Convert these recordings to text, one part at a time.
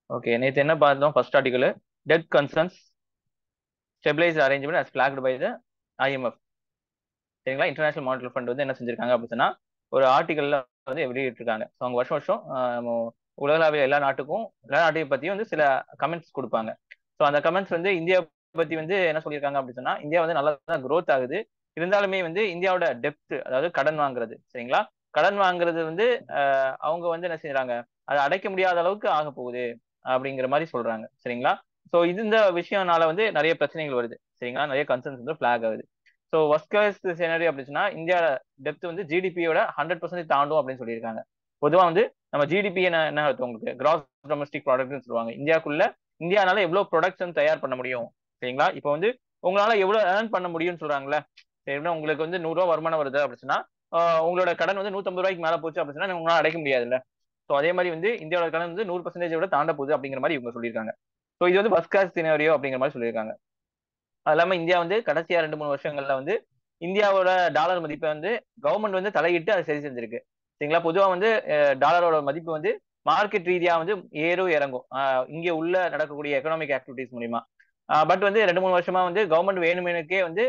Okay நேற்று என்ன பார்த்தோம் first article debt concerns stabilise arrangement as blocked by the IMF சரிங்களா இன்டர்நேஷனல் மானிட்டரி ஃபண்ட் வந்து என்ன செஞ்சிருக்காங்க அப்படின்னு சொன்னா ஒரு ஆர்டிகல்ல வந்து வெளியிட்டிருக்காங்க ஸோ அவங்க வருஷம் வருஷம் ஆஹ் உலகளாவிய எல்லா நாட்டுக்கும் எல்லா நாட்டையும் பத்தியும் வந்து சில கமெண்ட்ஸ் கொடுப்பாங்க ஸோ அந்த கமெண்ட்ஸ் வந்து இந்தியா பத்தி வந்து என்ன சொல்லியிருக்காங்க அப்படின்னு சொன்னா இந்தியா வந்து நல்லா தான் க்ரோத் ஆகுது இருந்தாலுமே வந்து இந்தியாவோட டெப்த் அதாவது கடன் வாங்குறது சரிங்களா கடன் வாங்குறது வந்து ஆஹ் அவங்க வந்து என்ன செய்யறாங்க அதை அடைக்க முடியாத அளவுக்கு ஆக போகுது அப்படிங்கிற மாதிரி சொல்றாங்க சரிங்களா ஸோ இது இந்த விஷயம்னால வந்து நிறைய பிரச்சனைகள் வருது சரிங்களா நிறைய கன்சர்ன்ஸ் வந்து பிளாக் ஆகுது ஸோ ஒர்ஸ்ட் கேஸ் சேனரி அப்படின்னா இந்தியா டெப்த் வந்து ஜிடிபியோட ஹண்ட்ரட் பர்சன்டேஜ் தாண்டும் அப்படின்னு சொல்லியிருக்காங்க பொதுவாக வந்து நம்ம ஜிடிபி என்ன என்ன அர்த்தம் உங்களுக்கு கிராஸ் டொமஸ்டிக் ப்ராடக்ட்னு சொல்லுவாங்க இந்தியாக்குள்ள இந்தியானால எவ்வளவு ப்ரொடக்ஷன் தயார் பண்ண முடியும் சரிங்களா இப்போ வந்து உங்களால எவ்வளவு ஏர்ன் பண்ண முடியும்னு சொல்றாங்களே சரிங்களா உங்களுக்கு வந்து நூறுரூவா வருமானம் வருது அப்படின்னா உங்களோட கடன் வந்து நூற்றம்பது ரூபாய்க்கு மேலே போச்சு அப்படின்னா உங்களால அடைக்க முடியாதுல்ல ஸோ அதே மாதிரி வந்து இந்தியாவோட கடன் வந்து நூறு பர்சன்டேஜ் விட தாண்ட போகுது அப்படிங்கிற மாதிரி இவங்க சொல்லியிருக்காங்க ஸோ இது வந்து பஸ் காஸ் சினாரியோ அப்படிங்கிற மாதிரி சொல்லியிருக்காங்க அது இல்லாமல் இந்தியா வந்து கடைசியா ரெண்டு மூணு வருஷங்கள்ல வந்து இந்தியாவோட டாலர் மதிப்பை வந்து கவர்மெண்ட் வந்து தலையிட்டு அதை சரி செஞ்சிருக்கு சரிங்களா பொதுவாக வந்து டாலரோட மதிப்பு வந்து மார்க்கெட் ரீதியா வந்து ஏறும் இறங்கும் இங்கே உள்ள நடக்கக்கூடிய எக்கனாமிக் ஆக்டிவிட்டிஸ் மூலியமா பட் வந்து ரெண்டு மூணு வருஷமா வந்து கவர்மெண்ட் வேணுமெனுக்கே வந்து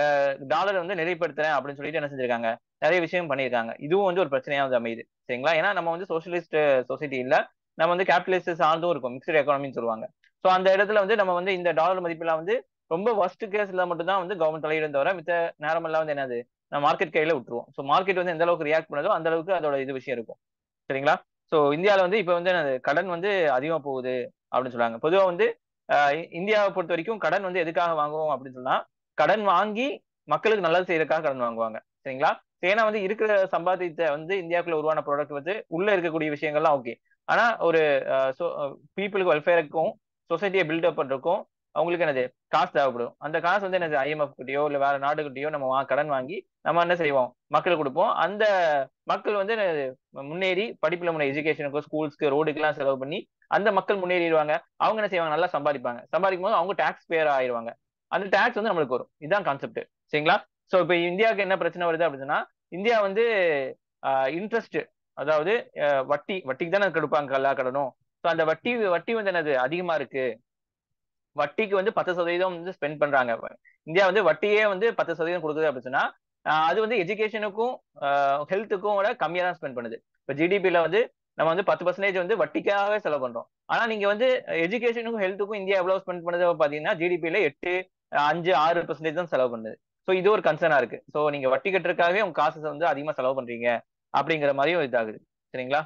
டாலர் வந்து நிறைப்படுத்துறேன் அப்படின்னு சொல்லிட்டு என்ன செஞ்சிருக்காங்க நிறைய விஷயம் பண்ணியிருக்காங்க இதுவும் வந்து ஒரு பிரச்சனையா வந்து அமையுது சரிங்களா ஏன்னா நம்ம வந்து சோசியலிஸ்ட் சொசைட்டி இல்ல நம்ம வந்து கேபிட்டலிஸ்ட் சார்ந்தும் இருக்கும் மிக்சட் எக்கானமின்னு சொல்லுவாங்க ஸோ அந்த இடத்துல வந்து நம்ம வந்து இந்த டாலர் மதிப்பெல்லாம் வந்து ரொம்ப ஒஸ்ட் கேஸ்ல மட்டும் தான் வந்து கவர்மெண்ட் தலையிடும் தவிர மித்த நேரமெல்லாம் வந்து என்னது நம்ம மார்க்கெட் கையில விட்டுருவோம் ஸோ மார்க்கெட் வந்து எந்த அளவுக்கு ரியாக்ட் பண்ணதோ அந்த அளவுக்கு அதோட இது விஷயம் இருக்கும் சரிங்களா ஸோ இந்தியாவில் வந்து இப்போ வந்து என்னது கடன் வந்து அதிகமாக போகுது அப்படின்னு சொல்றாங்க பொதுவாக வந்து இந்தியாவை பொறுத்த வரைக்கும் கடன் வந்து எதுக்காக வாங்குவோம் அப்படின்னு சொன்னா கடன் வாங்கி மக்களுக்கு நல்லது செய்யறதுக்காக கடன் வாங்குவாங்க சரிங்களா ஏன்னா வந்து இருக்கிற சம்பாதித்த வந்து இந்தியாவுக்குள்ள உருவான ப்ராடக்ட் வந்து உள்ள இருக்கக்கூடிய விஷயங்கள்லாம் ஓகே ஆனா ஒரு பீப்புளுக்கு வெல்ஃபேருக்கும் சொசைட்டியை பில்டப் பண்றதுக்கும் அவங்களுக்கு என்னது காசு தேவைப்படும் அந்த காசு வந்து என்னது ஐஎம்எஃப் கிட்டயோ இல்ல வேற நாடுகிட்டயோ நம்ம கடன் வாங்கி நம்ம என்ன செய்வோம் மக்களுக்கு கொடுப்போம் அந்த மக்கள் வந்து முன்னேறி படிப்புல முன்னே எஜுகேஷனுக்கு ஸ்கூல்ஸ்க்கு ரோடுக்கெல்லாம் செலவு பண்ணி அந்த மக்கள் முன்னேறிடுவாங்க அவங்க என்ன செய்வாங்க நல்லா சம்பாதிப்பாங்க சம்பாதிக்கும் போது அவங்க டாக்ஸ் பேர் ஆயிடுவாங்க அந்த டாக்ஸ் வந்து நம்மளுக்கு வரும் இதுதான் கான்செப்ட் சரிங்களா ஸோ இப்போ இந்தியாவுக்கு என்ன பிரச்சனை வருது அப்படின்னா இந்தியா வந்து இன்ட்ரெஸ்ட் அதாவது வட்டி வட்டிக்கு தானே கொடுப்பாங்க எல்லா கடனும் ஸோ அந்த வட்டி வட்டி வந்து என்னது அதிகமா இருக்கு வட்டிக்கு வந்து பத்து சதவீதம் வந்து ஸ்பெண்ட் பண்றாங்க இந்தியா வந்து வட்டியே வந்து பத்து சதவீதம் கொடுக்குது அப்படின்னா அது வந்து எஜுகேஷனுக்கும் ஹெல்த்துக்கும் விட கம்மியாக தான் ஸ்பெண்ட் பண்ணுது இப்போ ஜிடிபியில் வந்து நம்ம வந்து பத்து பர்சன்டேஜ் வந்து வட்டிக்காகவே செலவு பண்றோம் ஆனா நீங்க வந்து எஜுகேஷனுக்கும் ஹெல்த்துக்கும் இந்தியா எவ்வளவு ஸ்பெண்ட் பண்ணுது பாத்தீங்கன்னா ஜிடிபியில எட்டு அஞ்சு ஆறு பர்சன்டேஜ் தான் செலவு பண்ணுது ஸோ இது ஒரு கன்சர்னா இருக்கு ஸோ நீங்க வட்டி கட்டுறதுக்காகவே உங்க காசு வந்து அதிகமா செலவு பண்றீங்க அப்படிங்கிற மாதிரியும் இதாகுது சரிங்களா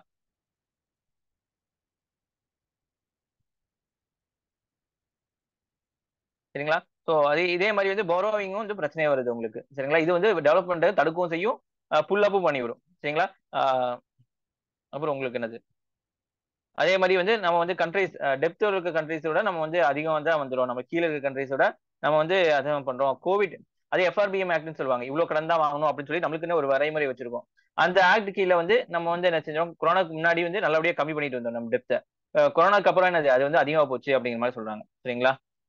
சரிங்களா ஸோ அது இதே மாதிரி வந்து போரோவிங்கும் வந்து பிரச்சனையே வருது உங்களுக்கு சரிங்களா இது வந்து டெவலப்மெண்ட் தடுக்கவும் செய்யும் புல்லப்பும் பண்ணிவிடும் சரிங்களா அப்புறம் உங்களுக்கு என்னது அதே மாதிரி வந்து நம்ம வந்து கண்ட்ரிஸ் டெப்த் இருக்க கண்ட்ரிஸோட நம்ம வந்து அதிகம் வந்து வந்துடும் நம்ம கீழே இருக்க கண்ட்ரிஸோட நம்ம வந்து அதிகம் பண்றோம் கோவிட் அதே எஃப்ஆர்பிஎம் ஆக்ட்னு சொல்லுவாங்க இவ்வளவு கடன் தான் வாங்கணும் அப்படின்னு சொல்லி நம்மளுக்குன்னு ஒரு வரைமுறை வச்சிருக்கோம் அந்த ஆக்ட் கீழே வந்து நம்ம வந்து என்ன செஞ்சோம் கொரோனாக்கு முன்னாடி வந்து நல்லபடியா கம்மி பண்ணிட்டு வந்தோம் நம்ம டெப்த்தை கொரோனாக்கு அப்புறம் என்னது அது வந்து அதிகமா போச்சு அப்படிங்கிற மாதிரி சொல்றாங்க சரிங்களா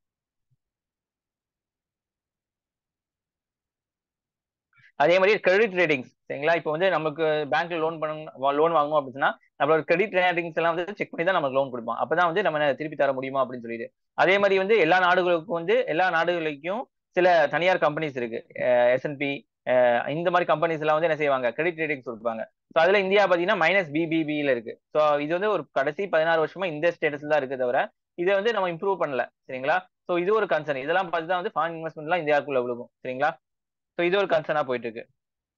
அதே மாதிரி கிரெடிட் ரேட்டிங்ஸ் சரிங்களா இப்போ வந்து நமக்கு பேங்க்ல லோன் பண்ண லோன் வாங்கணும் அப்படின்னா நம்மளோட கிரெடிட் ரேட்டிங்ஸ் எல்லாம் வந்து செக் பண்ணி தான் நமக்கு லோன் கொடுப்போம் அப்பதான் வந்து நம்ம திருப்பி தர முடியுமா அப்படின்னு சொல்லிட்டு அதே மாதிரி வந்து எல்லா நாடுகளுக்கும் வந்து எல்லா நாடுகளுக்கும் சில தனியார் கம்பெனிஸ் இருக்கு எஸ்என்பி இந்த மாதிரி கம்பெனிஸ் எல்லாம் வந்து என்ன செய்வாங்க கிரெடிட் ரேட்டிங்ஸ் கொடுப்பாங்க ஸோ அதுல இந்தியா பாத்தீங்கன்னா மைனஸ் பிபிபியில இருக்கு ஸோ இது வந்து ஒரு கடைசி பதினாறு வருஷமா இந்த ஸ்டேட்டஸ்ல தான் இருக்கு தவிர இதை வந்து நம்ம இம்ப்ரூவ் பண்ணல சரிங்களா ஸோ இது ஒரு கன்சர்ன் இதெல்லாம் பார்த்து தான் வந்து ஃபாரின் இன்வெஸ்ட்மெண்ட்லாம் இந்தியாவுக்குள்ள விழுகும் சரிங்களா ஸோ இது ஒரு கன்சர்னா போயிட்டு இருக்கு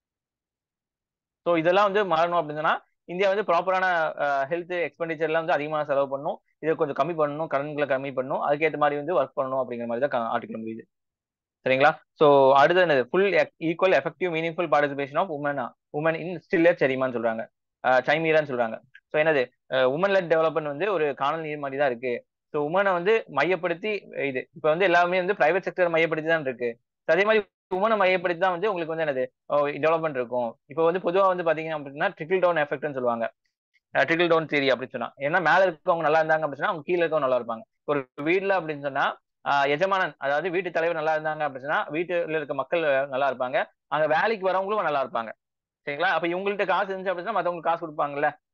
ஸோ இதெல்லாம் வந்து மாறணும் அப்படின்னா இந்தியா வந்து ப்ராப்பரான ஹெல்த் எக்ஸ்பெண்டிச்சர்லாம் வந்து அதிகமாக செலவு பண்ணணும் இதை கொஞ்சம் கம்மி பண்ணணும் கடன்களை கம்மி பண்ணணும் அதுக்கேற்ற மாதிரி வந்து ஒர்க் பண்ணணும் அப்படிங்கிற மாதிரி தான் ஆர்டிகல் முடியுது சரிங்களா ஸோ அடுத்து என்னது full equal effective meaningful participation of women women in still சரிமான்னு சொல்றாங்க சைமீரான்னு சொல்றாங்க ஸோ என்னது உமன் லெட் டெவலப்மெண்ட் வந்து ஒரு காணல் நீர் மாதிரி தான் இருக்கு ஸோ உமனை வந்து மையப்படுத்தி இது இப்போ வந்து எல்லாமே வந்து பிரைவேட் செக்டர் மையப்படுத்தி தான் இருக்கு அதே மாதிரி உமனை மையப்படுத்தி தான் வந்து உங்களுக்கு வந்து என்னது டெவலப்மெண்ட் இருக்கும் இப்போ வந்து பொதுவாக வந்து பாத்தீங்க அப்படின்னா ட்ரிக்கிள் டவுன் எஃபெக்ட்னு சொல்லுவாங்க ட்ரிக்கிள் டவுன் தியரி அப்படின்னு சொன்னா ஏன்னா மேல இருக்கவங்க நல்லா இருந்தாங்க அப்படின்னா அவங்க கீழே இருக்கவங்க நல்லா இருப்பாங்க ஒரு வீட்ல அப்படின்னு சொன்னா எஜமானன் அதாவது வீட்டு தலைவர் நல்லா இருந்தாங்க அப்படின்னா வீட்டுல இருக்க மக்கள் நல்லா இருப்பாங்க அங்க வேலைக்கு வரவங்களும் நல்லா இருப்பாங்க சரிங்களா அப்ப இவங்கள்ட்ட காசு இருந்துச்சு அப்படின்னா மத்தவங்களுக்கு காசு கொடுப்பாங்கல்ல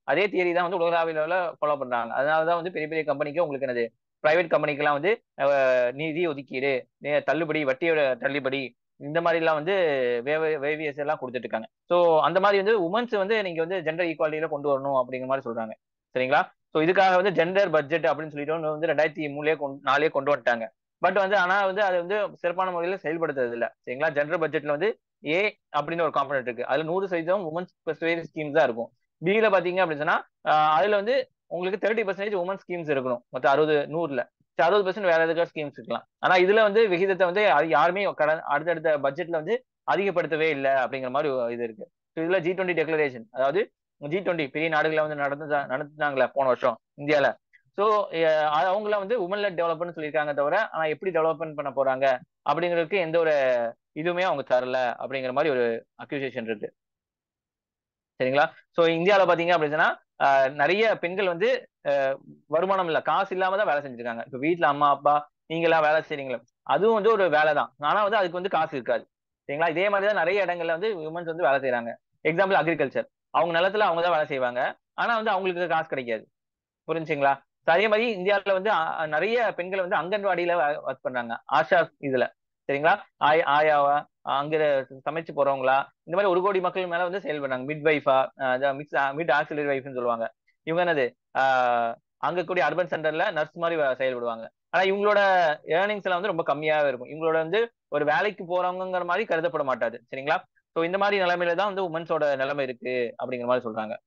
அதே தியரி தான் வந்து உலகளாவில ஃபாலோ பண்றாங்க அதனாலதான் வந்து பெரிய பெரிய கம்பெனிக்கு உங்களுக்கு என்னது பிரைவேட் கம்பெனிக்கெல்லாம் வந்து அஹ், நிதி ஒதுக்கீடு நி- தள்ளுபடி வட்டியோட தள்ளுபடி இந்த மாதிரி எல்லாம் வந்து வேவிஎஸ் எல்லாம் கொடுத்துட்டு இருக்காங்க ஸோ அந்த மாதிரி வந்து உமன்ஸ் வந்து நீங்க வந்து ஜெண்டர் ஈக்குவாலிட்டியில கொண்டு வரணும் அப்படிங்கிற மாதிரி சொல்றாங்க சரிங்களா ஸோ இதுக்காக வந்து ஜெண்டர் பட்ஜெட் அப்படின்னு சொல்லிட்டு ஒண்ணு வந்து ரெண்டாயிரத்தி மூணுலயே கொண்டு நாலே கொண்டு வந்துட்டாங்க பட் வந்து ஆனா வந்து அது வந்து சிறப்பான முறையில் செயல்படுத்துறது இல்ல சரிங்களா ஜெண்டர் பட்ஜெட்ல வந்து ஏ அப்படின்னு ஒரு காம்பனட் இருக்கு அதுல நூறு சதவீதம் உமன்ஸ் ஸ்பெசிஃபைட் ஸ்கீம்ஸ் தான் இருக்கும் பில பாத்தீங்க அப்படின்னு சொன்னா ஆஹ் அதுல வந்து உங்களுக்கு தேர்ட்டி பர்சன்டேஜ் உமன் ஸ்கீம்ஸ் இருக்கணும் மொத்தம் அறுபது நூறுல சரி, அறுபது பர்சன்ட் வேற எதுக்காக ஸ்கீம்ஸ் இருக்கலாம் ஆனா இதுல வந்து விகிதத்தை வந்து அது யாருமே கடன் அடுத்தடுத்த பட்ஜெட்ல வந்து அதிகப்படுத்தவே இல்லை அப்படிங்கிற மாதிரி ஒரு இது இருக்கு So இதுல ஜி டுவெண்ட்டி டெக்ளரேஷன் அதாவது ஜி டுவெண்ட்டி பெரிய நாடுகளை வந்து நடந்து நடத்துனாங்களே போன வருஷம் இந்தியால ஸோ அவங்கள வந்து உமன் லெட் டெவலப்மெண்ட் சொல்லியிருக்காங்க தவிர ஆனா எப்படி டெவலப்மெண்ட் பண்ண போறாங்க அப்படிங்கிறதுக்கு எந்த ஒரு இதுவுமே அவங்க தரல அப்படிங்கிற மாதிரி ஒரு அக்யூசியேஷன் இருக்கு சரிங்களா ஸோ இந்தியாவில் பார்த்தீங்க அப்படின்னு சொன்னா ஆஹ் நிறைய பெண்கள் வந்து ஆஹ் வருமானம் இல்ல காசு இல்லாம தான் வேலை செஞ்சிருக்காங்க இப்போ வீட்ல அம்மா அப்பா நீங்க எல்லாம் வேலை செய்றீங்களா அதுவும் வந்து ஒரு வேலை தான் ஆனா வந்து அதுக்கு வந்து காசு இருக்காது சரிங்களா இதே மாதிரி தான் நிறைய இடங்கள்ல வந்து விமன்ஸ் வந்து வேலை செய்றாங்க எக்ஸாம்பிள் அக்ரிகல்ச்சர் அவங்க நிலத்துல அவங்க தான் வேலை செய்வாங்க ஆனா வந்து அவங்களுக்கு காசு கிடைக்காது புரிஞ்சுங்களா So அதே மாதிரி இந்தியாவில் வந்து அ- நிறைய பெண்கள் வந்து அங்கன்வாடியில ஒர்க் பண்றாங்க ஆஷா இதுல சரிங்களா ஆய் ஆயாவா அங்க சமைச்சு போறவங்களா இந்த மாதிரி ஒரு கோடி மக்கள் மேல வந்து செயல்படுறாங்க மிட் வைஃபா மிக்ஸ் மிட் ஆக்சிலரி வைஃப்னு சொல்லுவாங்க இவங்க என்னது ஆஹ் அங்க கூடிய அர்பன் சென்டர்ல நர்ஸ் மாதிரி வே- செயல்படுவாங்க ஆனா இவங்களோட ஏர்னிங்ஸ் எல்லாம் வந்து ரொம்ப கம்மியாவே இருக்கும் இவங்களோட வந்து ஒரு வேலைக்கு போறவங்கிற மாதிரி கருதப்பட மாட்டாது சரிங்களா ஸோ இந்த மாதிரி நிலைமையில தான் வந்து உமன்ஸோட நிலைமை இருக்கு அப்படிங்கிற மாதிரி சொல்றாங்க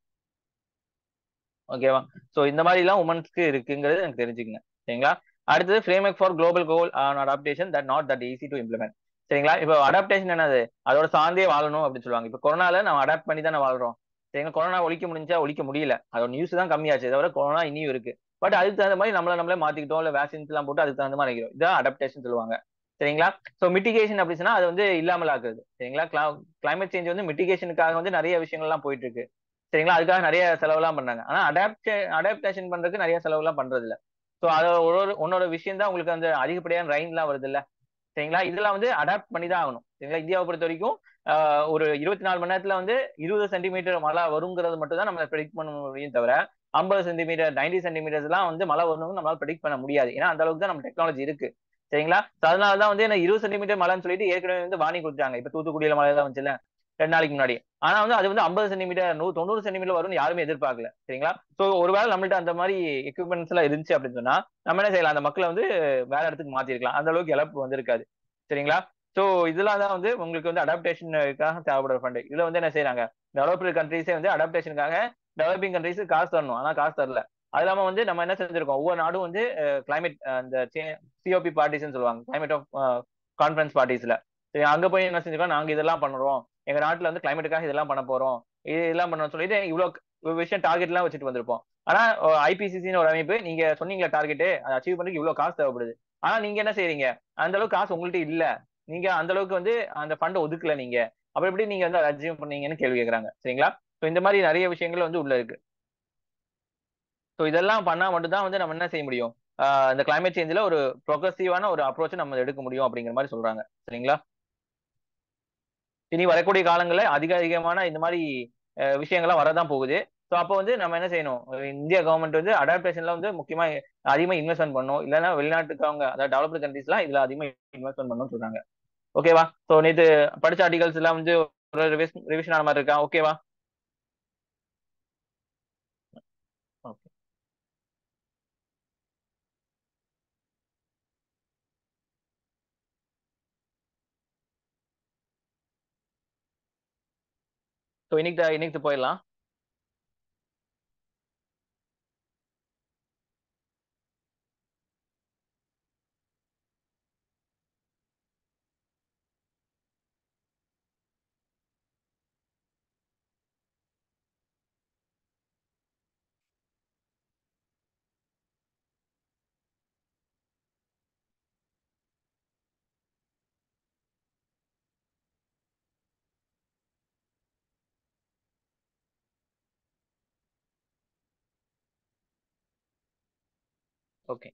ஓகேவா ஸோ இந்த மாதிரி எல்லாம் உமன்ஸ்க்கு இருக்குங்கிறது எனக்கு தெரிஞ்சுக்கங்க சரிங்களா அடுத்தது framework for global goal on adaptation that not that easy to implement சரிங்களா இப்போ அடாப்டேஷன் என்னது அதோட சார்ந்தே வாழணும் அப்படின்னு சொல்லுவாங்க இப்போ கொரோனால நம்ம அடாப்ட் பண்ணி தானே வாழ்றோம் சரிங்களா கொரோனா ஒழிக்க முடிஞ்சா ஒழிக்க முடியல அதோட நியூஸ் தான் கம்மியாச்சு தவிர கொரோனா இனியும் இருக்கு பட் அதுக்கு தகுந்த மாதிரி நம்மள நம்மளே மாத்திக்கிட்டோம் இல்ல வேக்சின்ஸ் எல்லாம் போட்டு அதுக்கு தகுந்த மாதிரி நினைக்கிறோம் இதான் அடாப்டேஷன் சொல்லுவாங்க சரிங்களா ஸோ மிட்டிகேஷன் அப்படி சொன்னா அது வந்து இல்லாமல் ஆக்குறது சரிங்களா கிளைமேட் சேஞ்ச் வந்து மிட்டிகேஷனுக்காக வந்து நிறைய விஷயங்கள்லாம் போயிட்டு இருக்கு சரிங்களா அதுக்காக நிறைய செலவுலாம் பண்றாங்க ஆனா அடாப்டே அடாப்டேஷன் பண்றதுக்கு நிறைய செலவுலாம் பண்றது இல்ல ஸோ அது ஒரு ஒரு உன்னோட விஷயம் தான் உங்களுக்கு அந்த அதிகப்படியான ரெயின்லாம் வருது இல்ல சரிங்களா இதெல்லாம் வந்து அடாப்ட் பண்ணி தான் ஆகணும் சரிங்களா இந்தியாவை பொறுத்த வரைக்கும் ஆஹ் ஒரு இருபத்தி நாலு மணி நேரத்துல வந்து இருபது சென்டிமீட்டர் மழை வருங்கிறது மட்டும் தான் நம்ம ப்ரெடிக்ட் பண்ண முடியும் தவிர ஐம்பது சென்டிமீட்டர் நைன்டி சென்டிமீட்டர்ஸ் எல்லாம் வந்து மழை வரணும்னு நம்மளால ப்ரெடிக்ட் பண்ண முடியாது ஏன்னா அந்த அளவுக்கு தான் நம்ம டெக்னாலஜி இருக்கு சரிங்களா So அதனால தான் வந்து என்ன இருபது சென்டிமீட்டர் மழைன்னு சொல்லிட்டு ஏற்கனவே வந்து வார்னிங் கொடுத்தாங்க இப்ப தூத்துக்குடியில மழை தான் வந்துச்சுல ரெண்டு நாளைக்கு முன்னாடி ஆனா வந்து அது வந்து ஐம்பது சென்டிமீட்டர் நூ தொண்ணூறு சென்டிமீட்டர் வரும்னு யாருமே எதிர்பார்க்கல சரிங்களா சோ ஒருவேளை நம்மள்ட்ட அந்த மாதிரி எக்யூப்மெண்ட்ஸ் எல்லாம் இருந்துச்சு அப்படின்னு சொன்னா நம்ம என்ன செய்யலாம் அந்த மக்களை வந்து வேற இடத்துக்கு மாத்திருக்கலாம் அந்த அளவுக்கு இழப்பு வந்திருக்காது சரிங்களா சோ இதெல்லாம் தான் வந்து உங்களுக்கு வந்து அடாப்டேஷனுக்காக தேவைப்படுற ஃபண்ட் இதுல வந்து என்ன செய்யறாங்க டெவலப்டு கண்ட்ரீஸே வந்து அடாப்டேஷனுக்காக டெவலப்பிங் கண்ட்ரீஸ் காசு தரணும் ஆனா காசு தரல அது இல்லாம வந்து நம்ம என்ன செஞ்சிருக்கோம் ஒவ்வொரு நாடும் வந்து கிளைமேட் அந்த சிஓபி பார்ட்டிஸ்ன்னு சொல்லுவாங்க கிளைமேட் ஆஃப் கான்ஃபரன்ஸ் பார்ட்டிஸ்ல சரி அங்க போய் என்ன செஞ்சிருக்கோம் நாங்க இதெல்லாம் பண்றோம் எங்க நாட்டுல வந்து கிளைமேட்டுக்காக இதெல்லாம் பண்ண போறோம் இதெல்லாம் பண்ணணும்னு சொல்லிட்டு இவ்வளவு விஷயம் டார்கெட் எல்லாம் வச்சுட்டு வந்திருப்போம் ஆனா ஐபிசிசின்னு ஒரு அமைப்பு நீங்க சொன்னீங்களா டார்கெட் அதை அச்சீவ் பண்றதுக்கு இவ்வளவு காசு தேவைப்படுது ஆனா நீங்க என்ன செய்றீங்க அந்த அளவுக்கு காசு உங்கள்ட்ட இல்ல நீங்க அந்த அளவுக்கு வந்து அந்த ஃபண்டை ஒதுக்கல நீங்க அப்புறம் எப்படி நீங்க வந்து அச்சீவ் பண்ணீங்கன்னு கேள்வி கேக்குறாங்க சரிங்களா ஸோ இந்த மாதிரி நிறைய விஷயங்கள் வந்து உள்ள இருக்கு ஸோ இதெல்லாம் பண்ணா மட்டும் தான் வந்து நம்ம என்ன செய்ய முடியும் ஆஹ் இந்த கிளைமேட் சேஞ்சில் ஒரு ப்ரொக்ரஸிவான ஒரு அப்ரோச் நம்ம எடுக்க முடியும் அப்படிங்கிற மாதிரி சொல்றாங்க சரிங்களா இனி வரக்கூடிய காலங்களில் அதிக அதிகமான இந்த மாதிரி அஹ், விஷயங்கள்லாம் வரதான் போகுது ஸோ அப்போ வந்து நம்ம என்ன செய்யணும் இந்தியா கவர்மெண்ட் வந்து அடாப்டேஷன்ல வந்து முக்கியமா அதிகமாக இன்வெஸ்ட்மெண்ட் பண்ணணும் இல்லைன்னா வெளிநாட்டுக்காரங்க அதாவது டெவலப்டு கண்ட்ரீஸ்லாம் இதுல அதிகமாக இன்வெஸ்ட்மெண்ட் பண்ணணும்னு சொல்றாங்க ஓகேவா ஸோ நேற்று படிச்ச ஆர்டிகல்ஸ் எல்லாம் வந்து ஒரு ரிவிஷன் ஆன மாதிரி இருக்கா ஓகேவா ஓகே ஸோ இன்னைக்கு இன்னைக்கு போயிடலாம் ஓகே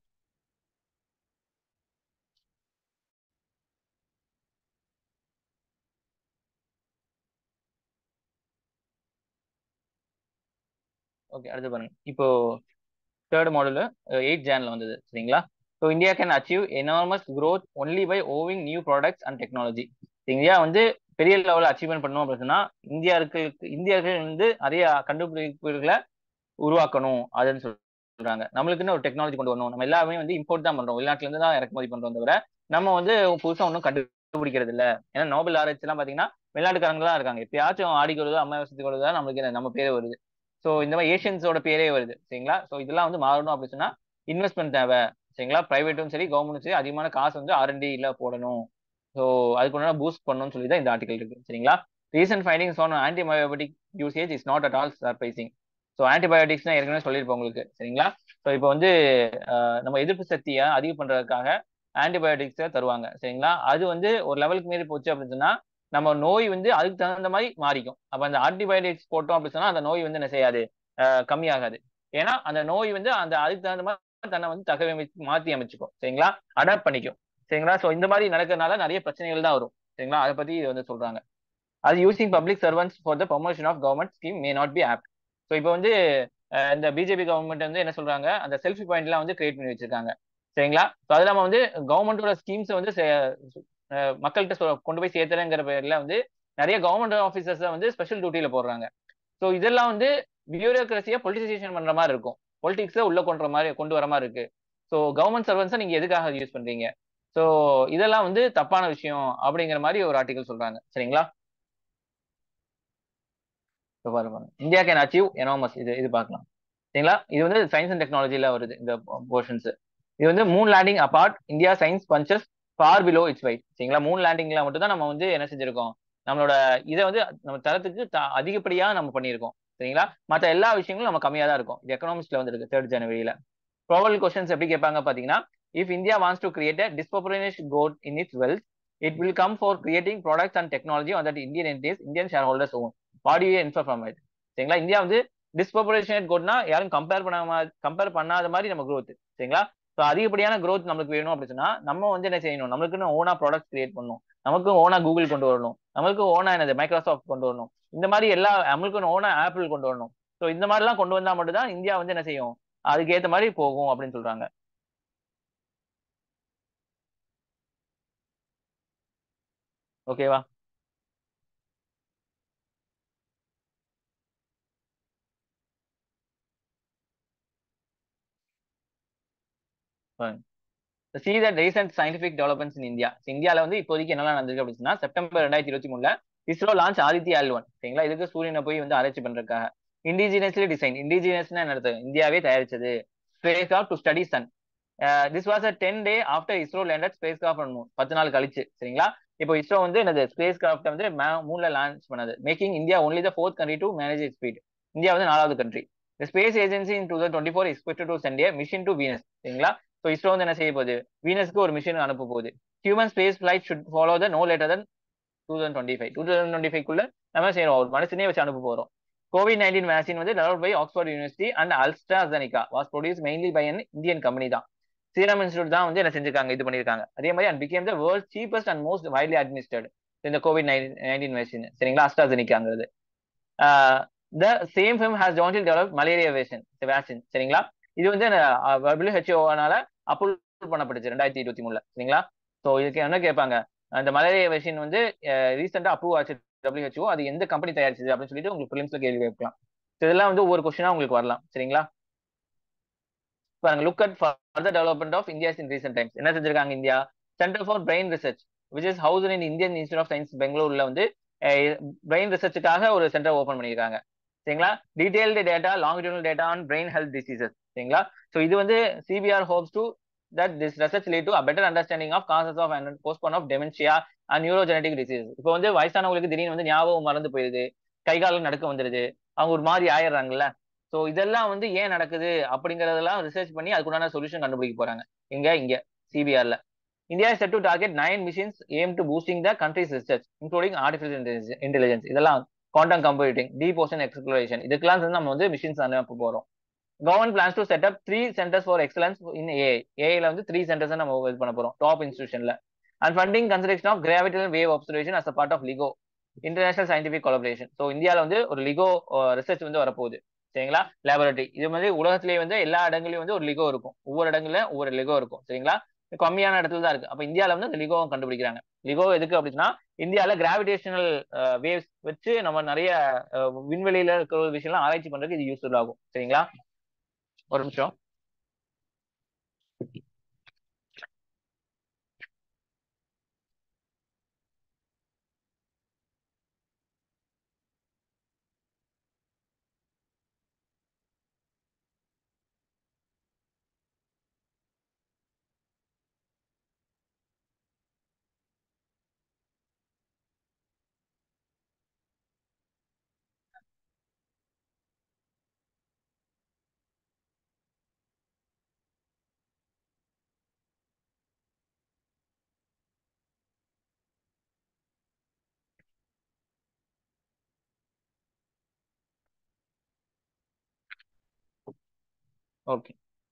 ஓகே அடுத்து பாருங்க இப்போ தேர்ட் மாடல் எயிட் ஜான்ல வந்தது சரிங்களா so India can achieve enormous growth only by owing new products and technology India வந்து பெரிய லெவலில் அச்சீவ்மெண்ட் பண்ணணும் அப்படின்னு சொன்னா இந்தியாருக்கு இந்தியர்கள் வந்து நிறைய கண்டுபிடிப்புகளை உருவாக்கணும் அதுன்னு சொல்றாங்க நம்மளுக்குன்னு ஒரு டெக்னாலஜி கொண்டு வரணும் நம்ம எல்லாமே வந்து இம்போர்ட் தான் பண்றோம் வெளிநாட்டுல இருந்து தான் இறக்குமதி பண்றோம் தவிர நம்ம வந்து புதுசா ஒன்றும் கண்டுபிடிக்கிறது இல்ல ஏன்னா நோபல் ஆராய்ச்சி எல்லாம் பாத்தீங்கன்னா வெளிநாட்டுக்காரங்க தான் இருக்காங்க எப்பயாச்சும் ஆடிக்கு வருது அமாவாசத்துக்கு வருது தான் நம்மளுக்கு என்ன- நம்ம பேரே வருது ஸோ இந்த மாதிரி ஏஷியன்ஸோட பேரே வருது சரிங்களா ஸோ இதெல்லாம் வந்து மாறணும் அப்படின்னு சொன்னா இன்வெஸ்ட்மெண்ட் தேவை சரிங்களா பிரைவேட்டும் சரி கவர்மெண்ட்டும் சரி அதிகமான காசு வந்து ஆர்என்டில போடணும் ஸோ அதுக்கு ஒன்றா பூஸ்ட் பண்ணணும்னு சொல்லி தான் இந்த ஆர்டிகல் இருக்கு சரிங்களா recent findings on antibiotic usage is not at all surprising so antibiotics ஏற்கனவே சொல்லியிருப்போம் உங்களுக்கு சரிங்களா ஸோ இப்போ வந்து அஹ், நம்ம எதிர்ப்பு சக்தியை அதிகம் பண்றதுக்காக ஆன்டிபயோட்டிக்ஸை தருவாங்க சரிங்களா அது வந்து ஒரு லெவலுக்கு மீறி போச்சு அப்படின்னு சொன்னா நம்ம நோய் வந்து அதுக்கு தகுந்த மாதிரி மாறிக்கும் அப்ப அந்த ஆன்டிபயோட்டிக்ஸ் போட்டோம் அப்படின்னு சொன்னா அந்த நோய் வந்து என்ன செய்யாது அஹ், கம்மியாகாது ஏன்னா அந்த நோய் வந்து அந்த அதுக்கு தகுந்த மாதிரி தன்னை வந்து தகவமைச்சு மாத்தி அமைச்சுக்கும் சரிங்களா அடாப்ட் பண்ணிக்கும் சரிங்களா ஸோ இந்த மாதிரி நடக்கிறதுனால நிறைய பிரச்சனைகள் தான் வரும் சரிங்களா அதை பத்தி இது வந்து சொல்றாங்க அது using public servants for the promotion of government scheme may not be apt so இப்போ வந்து அஹ், இந்த பிஜேபி கவர்மெண்ட் வந்து என்ன சொல்றாங்க அந்த செல்ஃபி பாயிண்ட்லாம் வந்து கிரியேட் பண்ணி வச்சிருக்காங்க சரிங்களா ஸோ அது இல்லாம வந்து கவர்மெண்டோட ஸ்கீம்ஸை வந்து செ- அஹ், மக்கள்கிட்ட சொ- கொண்டு போய் சேர்த்துறேங்கிற பேர்ல வந்து நிறைய கவர்மெண்ட் ஆஃபீஸர்ஸை வந்து ஸ்பெஷல் டியூட்டியில போடுறாங்க ஸோ இதெல்லாம் வந்து பியூரோக்ரஸியை பொலிட்டிசேஷன் பண்ற மாதிரி இருக்கும் பொலிட்டிக்ஸை உள்ள கொண்டு மாதிரி கொண்டு வர மாதிரி இருக்கு ஸோ கவர்மெண்ட் சர்வன்ஸை நீங்க எதுக்காக யூஸ் பண்றீங்க ஸோ இதெல்லாம் வந்து தப்பான விஷயம் அப்படிங்கிற மாதிரி ஒரு ஆர்டிகல் சொல்றாங்க சரிங்களா இப்போ பாருங்க இந்தியா கேன் அச்சீவ் எனாமஸ் இது இது பார்க்கலாம் சரிங்களா இது வந்து சயின்ஸ் அண்ட் டெக்னாலஜில வருது இந்த போர்ஷன்ஸ் இது வந்து moon landing apart India science punches far below its weight சரிங்களா மூன் லேண்டிங்ல மட்டும் தான் நம்ம வந்து என்ன செஞ்சிருக்கோம் நம்மளோட இதை வந்து நம்ம தரத்துக்கு த- அதிகப்படியா நம்ம பண்ணியிருக்கோம் சரிங்களா மற்ற எல்லா விஷயங்களும் நம்ம கம்மியா தான் இருக்கும் இது எக்கனாமிக்ஸ்ல வந்துருக்கு தேர்ட் ஜனவரியில ப்ராபல் கொஸ்டின்ஸ் எப்படி கேட்பாங்க பாத்தீங்கன்னா if India wants to create a disproportionate good in its wealth it will come for creating products and technology on that Indian entities Indian shareholders own what you infer from it சரிங்களா India வந்து டிஸ்போபரேஷனேட் கோட்னா யாரும் compare பண்ணாம compare பண்ணாத மாதிரி நம்ம growth சரிங்களா so அதிகப்படியான growth நம்மளுக்கு வேணும் அப்படின்னு சொன்னா நம்ம வந்து என்ன செய்யணும் நம்மளுக்குன்னு ஓனா ப்ராடக்ட் கிரியேட் பண்ணணும் நமக்கு ஓனா கூகுள் கொண்டு வரணும் நமக்கு ஓனா என்னது மைக்ரோசாஃப்ட் கொண்டு வரணும் இந்த மாதிரி எல்லா நம்மளுக்கு ஓனா ஆப்பிள் கொண்டு வரணும் ஸோ இந்த மாதிரிலாம் கொண்டு வந்தா மட்டும் தான் இந்தியா வந்து என்ன செய்யும் அதுக்கு ஏத்த மாதிரி போகும் அப்படின்னு சொல்றாங்க ஓகேவா see that recent scientific developments in India இந்தியாவில் வந்து இப்போதைக்கு என்னெல்லாம் நடந்திருக்கு அப்படின்னு சொன்னா செப்டம்பர் ரெண்டாயிரத்தி இருபத்தி மூணுல ISRO launch Aditya L one சரிங்களா இதுக்கு சூரியனை போய் வந்து ஆராய்ச்சி பண்றதுக்காக இண்டிஜினியஸ்லி டிசைன் இண்டிஜினியஸ்னா என்ன அர்த்தம் இந்தியாவே தயாரிச்சது spacecraft to study sun this was a ten day after ISRO landed spacecraft moon பத்து நாள் கழிச்சு சரிங்களா இப்போ இஸ்ரோ வந்து என்னது ஸ்பேஸ் கிராஃப்ட் வந்து மூன்ல லான்ச் பண்ணது making India only the fourth country to manage speed India வந்து நாலாவது country The space agency in two thousand twenty four expected to send mission to Venus சரிங்களா ஸோ இஸ்ரோ வந்து என்ன செய்ய போகுது வீனஸ்க்கு ஒரு மிஷின் அனுப்ப போகுது human space flight should follow the no later than two thousand twenty five two thousand twenty ஃபைவ்க்குள்ள நம்ம செய்யறோம் ஒரு மனுஷனே வச்சு அனுப்ப போறோம் கோவிட் நைன்டீன் வேக்சின் வந்து develop by Oxford University and AstraZeneca was produce mainly by an Indian company தான் சீரம் இன்ஸ்டியூட் தான் வந்து என்ன செஞ்சிருக்காங்க இது பண்ணியிருக்காங்க அதே மாதிரி and became the world cheapest and most widely administered இந்த கோவிட் நைன்டீன் வேக்சின் சரிங்களா அஸ்ட்ராசனிக்காங்கிறது the same firm has jointly develop malaria vaccine vaccine சரிங்களா இது வந்து டபிள்யூஹெச்ஓனால அப்ரூவல் பண்ணப்பட்டுச்சு ரெண்டாயிரத்தி இருபத்தி மூணுல சரிங்களா ஸோ இதுக்கு என்ன கேட்பாங்க அந்த மலேரியா வேக்சின் வந்து ரீசெண்டா அப்ரூவ் ஆச்சு டபிள்யூஹெச்ஓ அது எந்த கம்பெனி தயாரிச்சது அப்படின்னு சொல்லிட்டு உங்களுக்கு ஃபிலிம்ஸ்ல கேள்வி கேட்கலாம் ஸோ இதெல்லாம் வந்து ஒவ்வொரு கொஸ்டினா உங்களுக்கு வரலாம் சரிங்களா பாருங்க look at further development of India's in recent times என்ன செஞ்சிருக்காங்க India centre for brain research which is house in Indian Institute of Science பெங்களூர்ல வந்து பிரெயின் ரிசர்ச்சுக்காக ஒரு சென்டர் ஓபன் பண்ணியிருக்காங்க சரிங்களா detailed data longitudinal data on brain health diseases சரிங்களா so இது வந்து CBR hopes to that this research lead to better understanding of causes of and postpone of dementia and neurogenetic disease இப்போ வந்து வயசானவங்களுக்கு திடீர்னு வந்து ஞாபகம் மறந்து போயிருது கை காலம் நடக்க வந்துடுது அவங்க ஒரு மாதிரி ஆயிடுறாங்கல்ல ஸோ இதெல்லாம் வந்து ஏன் நடக்குது அப்படிங்கறதெல்லாம் ரிசர்ச் பண்ணி அதுக்குண்டான சொல்யூஷன் கண்டுபிடிக்க போறாங்க இங்க இங்க சிபிஆர்ல India set to target nine missions aim to boosting the country's research including artificial intelligence இதெல்லாம் quantum computing deep ocean exploration இதுக்கெல்லாம் வந்து நம்ம வந்து மிஷின்ஸ் அனுப்ப போறோம் government plans to set up three centres for excellence in AI ஏஐல வந்து three centres நம்ம இது பண்ண போறோம் டாப் இன்ஸ்டியூஷன்ல and funding consideration of gravitational wave observation as a part of LIGO international scientific collaboration so இந்தியாவில் வந்து ஒரு லிகோ ரிசர்ச் வந்து வரப்போகுது சரிங்களா லேபரட்டரி இது மாதிரி உலகத்திலேயே வந்து எல்லா இடங்களையும் வந்து ஒரு லிகோ இருக்கும் ஒவ்வொரு இடங்கள்ல ஒவ்வொரு லிகோ இருக்கும் சரிங்களா கம்மியான இடத்துல தான் இருக்கு அப்ப இந்தியாவில வந்து அந்த லிகோவை கண்டுபிடிக்கிறாங்க லிகோ எதுக்கு அப்படின்னா இந்தியாவில கிராவிடேஷனல் வேவ்ஸ் வச்சு நம்ம நிறைய விண்வெளியில இருக்கிற ஒரு விஷயம்லாம் ஆராய்ச்சி பண்றதுக்கு இது யூஸ்ஃபுல் ஆகும் சரிங்களா ஒரு நிமிஷம் ஓகே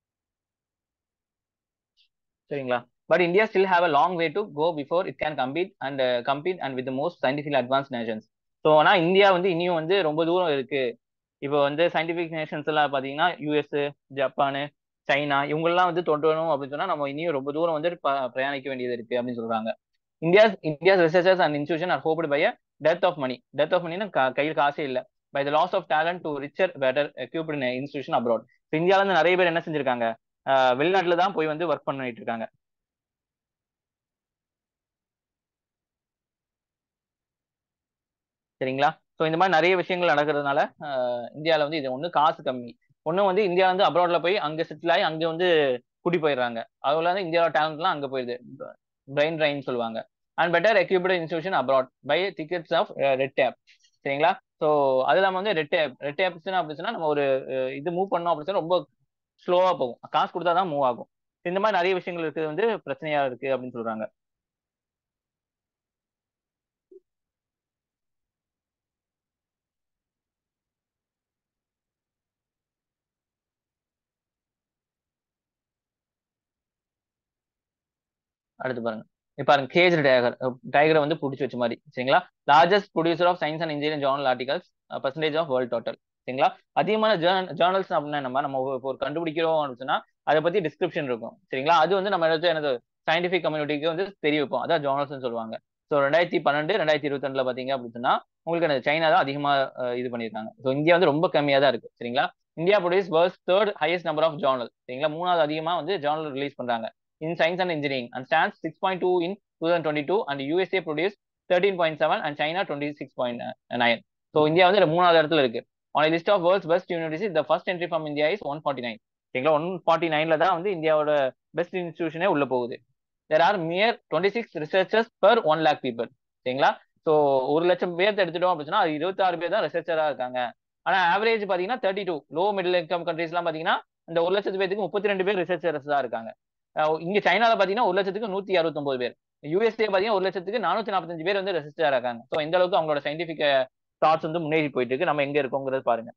சரிங்களா but India still have a long way to go before it can compete and compete and with most scientific advance nations so ஆனால் இந்தியா வந்து இனியும் வந்து ரொம்ப தூரம் இருக்கு இப்போ வந்து சயின்டிபிக் நேஷன்ஸ் எல்லாம் பார்த்தீங்கன்னா யூஎஸ் ஜப்பானு சைனா இவங்கெல்லாம் வந்து தொடரணும் அப்படின்னு சொன்னா நம்ம இனியும் ரொம்ப தூரம் வந்து பிரயாணிக்க வேண்டியது இருக்கு அப்படின்னு சொல்றாங்க India India researchers and institution are hoped by a death of money death of மணினா கையில் காசே இல்லை by the loss of talent to richer better equipped in institution abroad இந்தியாவில இருந்து நிறைய பேர் என்ன செஞ்சிருக்காங்க வெளிநாட்டுல தான் போய் வந்து ஒர்க் பண்ணிட்டு இருக்காங்க சரிங்களா ஸோ இந்த மாதிரி நிறைய விஷயங்கள் நடக்கிறதுனால இந்தியாவில் வந்து இது ஒன்று காசு கம்மி ஒன்றும் வந்து இந்தியா வந்து அப்ராட்ல போய் அங்கே செட்டில் ஆகி அங்கே வந்து குடி போயிடுறாங்க அதுல வந்து இந்தியாவோட டேலண்ட்லாம் அங்கே போயிடுது பிரெயின் ட்ரைன் சொல்லுவாங்க and better equipped institution abroad by thickets of red tape சரிங்களா ஸோ அது இல்லாமல் வந்து ரெட் டேப் ரெட் டேப்ஸ்னா அப்படி சொன்னா நம்ம ஒரு இது மூவ் பண்ணோம் அப்படின்னு சொன்னா ரொம்ப ஸ்லோவா போகும் காசு கொடுத்தா தான் மூவ் ஆகும் இந்த மாதிரி நிறைய விஷயங்கள் இருக்குது வந்து பிரச்சனையா இருக்கு அப்படின்னு சொல்றாங்க அடுத்து பாருங்க இப்ப பாருங்க கேஜ் டயகர் டயகரை வந்து பிடிச்சி வச்ச மாதிரி சரிங்களா largest producer of science and engineering journal articles percentage of world total சரிங்களா அதிகமான ஜேர்னல்ஸ் அப்படின்னா நம்ம நம்ம ஒரு கண்டுபிடிக்கிறோம் அப்படின்னு சொன்னா அதை பத்தி டிஸ்கிரிப்ஷன் இருக்கும் சரிங்களா அது வந்து நம்ம எடுத்து எனது சயின்டிபிக் கம்யூனிட்டிக்கு வந்து தெரிய வைப்போம் அதான் ஜேர்னல்ஸ் சொல்லுவாங்க ஸோ ரெண்டாயிரத்தி பன்னெண்டு ரெண்டாயிரத்தி இருபத்தி ரெண்டுல பாத்தீங்க அப்படின்னு சொன்னா உங்களுக்கு அந்த சைனா தான் அதிகமா இது பண்ணியிருக்காங்க ஸோ இந்தியா வந்து ரொம்ப கம்மியா தான் இருக்கு சரிங்களா India produce world third highest number of journal சரிங்களா மூணாவது அதிகமா வந்து ஜேர்னல் ரிலீஸ் பண்றாங்க in science and engineering and stands 6.2 in 2022 and USA produced 13.7 and China 26.9. So India வந்து மூணாவது இடத்துல இருக்கு on a list of world's best universities the first entry from India is 149 சரிங்களா ஒன் ஃபார்ட்டி நைன்ல தான் வந்து இந்தியாவோட பெஸ்ட் இன்ஸ்டியூஷனே உள்ள போகுது there are mere twenty six researchers per one lakh people சரிங்களா ஸோ ஒரு லட்சம் பேர் எடுத்துட்டோம் அப்படின்னா அது இருபத்தாறு பேர் தான் ரிசர்ச்சரா இருக்காங்க ஆனா ஆவரேஜ் பாத்தீங்கன்னா thirty two low middle income countries எல்லாம் பாத்தீங்கன்னா இந்த ஒரு லட்சத்து பேருக்கு முப்பத்தி ரெண்டு பேர் ரிசர்ச்சர்ஸ் தான் இருக்காங்க இங்க சைனால பாத்தீங்கன்னா ஒரு லட்சத்துக்கு நூத்தி அறுபத்தொன்பது பேர் யூஎஸ்ஏ பாத்தீங்கன்னா ஒரு லட்சத்துக்கு நானூத்தி நாற்பத்தஞ்சு பேர் வந்து ரெசிஸ்டரா இருக்காங்க ஸோ இந்த அளவுக்கு அவங்களோட சயின்டிபிக் தாட்ஸ் வந்து முன்னேறி போயிட்டு இருக்கு நம்ம எங்க இருக்கோங்கிறது பாருங்க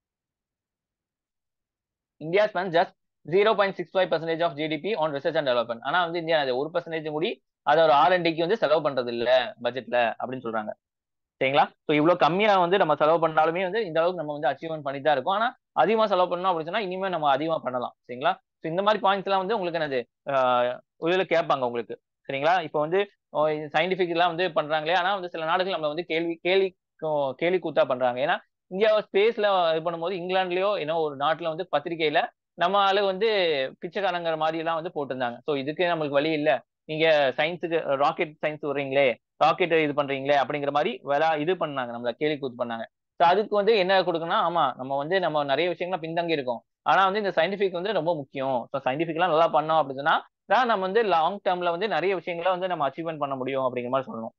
India spend just zero point six five percentage of GDP on research and development ஆனா வந்து இந்தியா அது ஒரு பர்சன்டேஜ் கூடி அதை ஒரு ஆர் டிக்கு வந்து செலவு பண்றது இல்ல பட்ஜெட்ல அப்படின்னு சொல்றாங்க சரிங்களா ஸோ இவ்வளவு கம்மியா வந்து நம்ம செலவு பண்ணாலுமே வந்து இந்த அளவுக்கு நம்ம வந்து அச்சீவ்மெண்ட் பண்ணி தான் இருக்கும் ஆனா அதிகமா செலவு பண்ணோம் அப்படின்னு சொன்னா இனிமே நம்ம அதிகமா பண்ணலாம் சரிங்களா ஸோ இந்த மாதிரி பாயிண்ட்ஸ் எல்லாம் வந்து உங்களுக்கு என்னது இதில் கேட்பாங்க உங்களுக்கு சரிங்களா இப்போ வந்து சயின்டிஃபிக் எல்லாம் வந்து பண்றாங்களே ஆனா வந்து சில நாடுகள் நம்ம வந்து கேள்வி கேள்வி கேள்வி கூத்தா பண்றாங்க ஏன்னா இந்தியாவை ஸ்பேஸ்ல இது பண்ணும்போது இங்கிலாந்துலயோ ஏன்னோ ஒரு நாட்டுல வந்து பத்திரிகையில நம்ம ஆளு வந்து பிச்சைக்காரங்கிற மாதிரி எல்லாம் வந்து போட்டிருந்தாங்க ஸோ இதுக்கு நம்மளுக்கு வழி இல்லை நீங்க சயின்ஸுக்கு ராக்கெட் சயின்ஸ் வர்றீங்களே ராக்கெட் இது பண்றீங்களே அப்படிங்கிற மாதிரி வேலை இது பண்ணாங்க நம்மள கேள்வி கூத்து பண்ணாங்க ஸோ அதுக்கு வந்து என்ன கொடுக்கணும் ஆமா நம்ம வந்து நம்ம நிறைய விஷயங்கள்லாம் பின்தங்கி இருக்கோம் ஆனா வந்து இந்த சயின்டிபிக் வந்து ரொம்ப முக்கியம் ஸோ சயின்டிபிக்லாம் நல்லா பண்ணோம் அப்படின்னா தான் நம்ம வந்து லாங் டேர்ம்ல வந்து நிறைய விஷயங்களை வந்து நம்ம அச்சீவ்மெண்ட் பண்ண முடியும் அப்படிங்கிற மாதிரி சொல்லணும்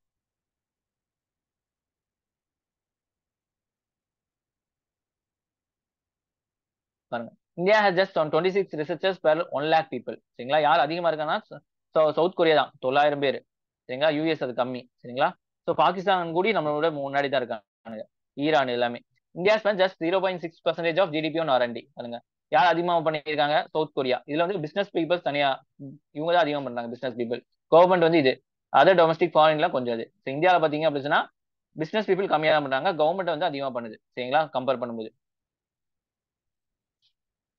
பாருங்க India has just one twenty six researchers per one lakh people சரிங்களா யார் அதிகமா இருக்காங்கன்னா சவுத் கொரியா தான் தொள்ளாயிரம் பேர் சரிங்களா யூஎஸ் அது கம்மி சரிங்களா ஸோ பாகிஸ்தான் கூடி நம்மளோட முன்னாடி தான் இருக்காங்க ஈரான் எல்லாமே India spend just zero point six percentage of GDP on R and D பாருங்க யார் அதிகமாக பண்ணியிருக்காங்க சவுத் கொரியா இதுல வந்து பிசினஸ் பீப்புள்ஸ் தனியா இவங்க தான் அதிகமாக பண்றாங்க பிசினஸ் பீப்புள் கவர்மெண்ட் வந்து இது அதர் டொமஸ்டிக் ஃபாரின்லாம் கொஞ்சம் அது இந்தியாவில் பார்த்தீங்க அப்படின்னா பிசினஸ் பீப்புள் கம்மியாக தான் பண்றாங்க கவர்மெண்ட் வந்து அதிகமாக பண்ணுது சரிங்களா கம்பேர் பண்ணும்போது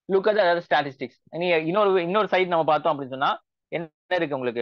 லுக் அட் அதாவது ஸ்டாட்டிஸ்டிக்ஸ் நீங்க இன்னொரு இன்னொரு சைட் நம்ம பார்த்தோம் அப்படின்னு சொன்னா என்ன இருக்கு உங்களுக்கு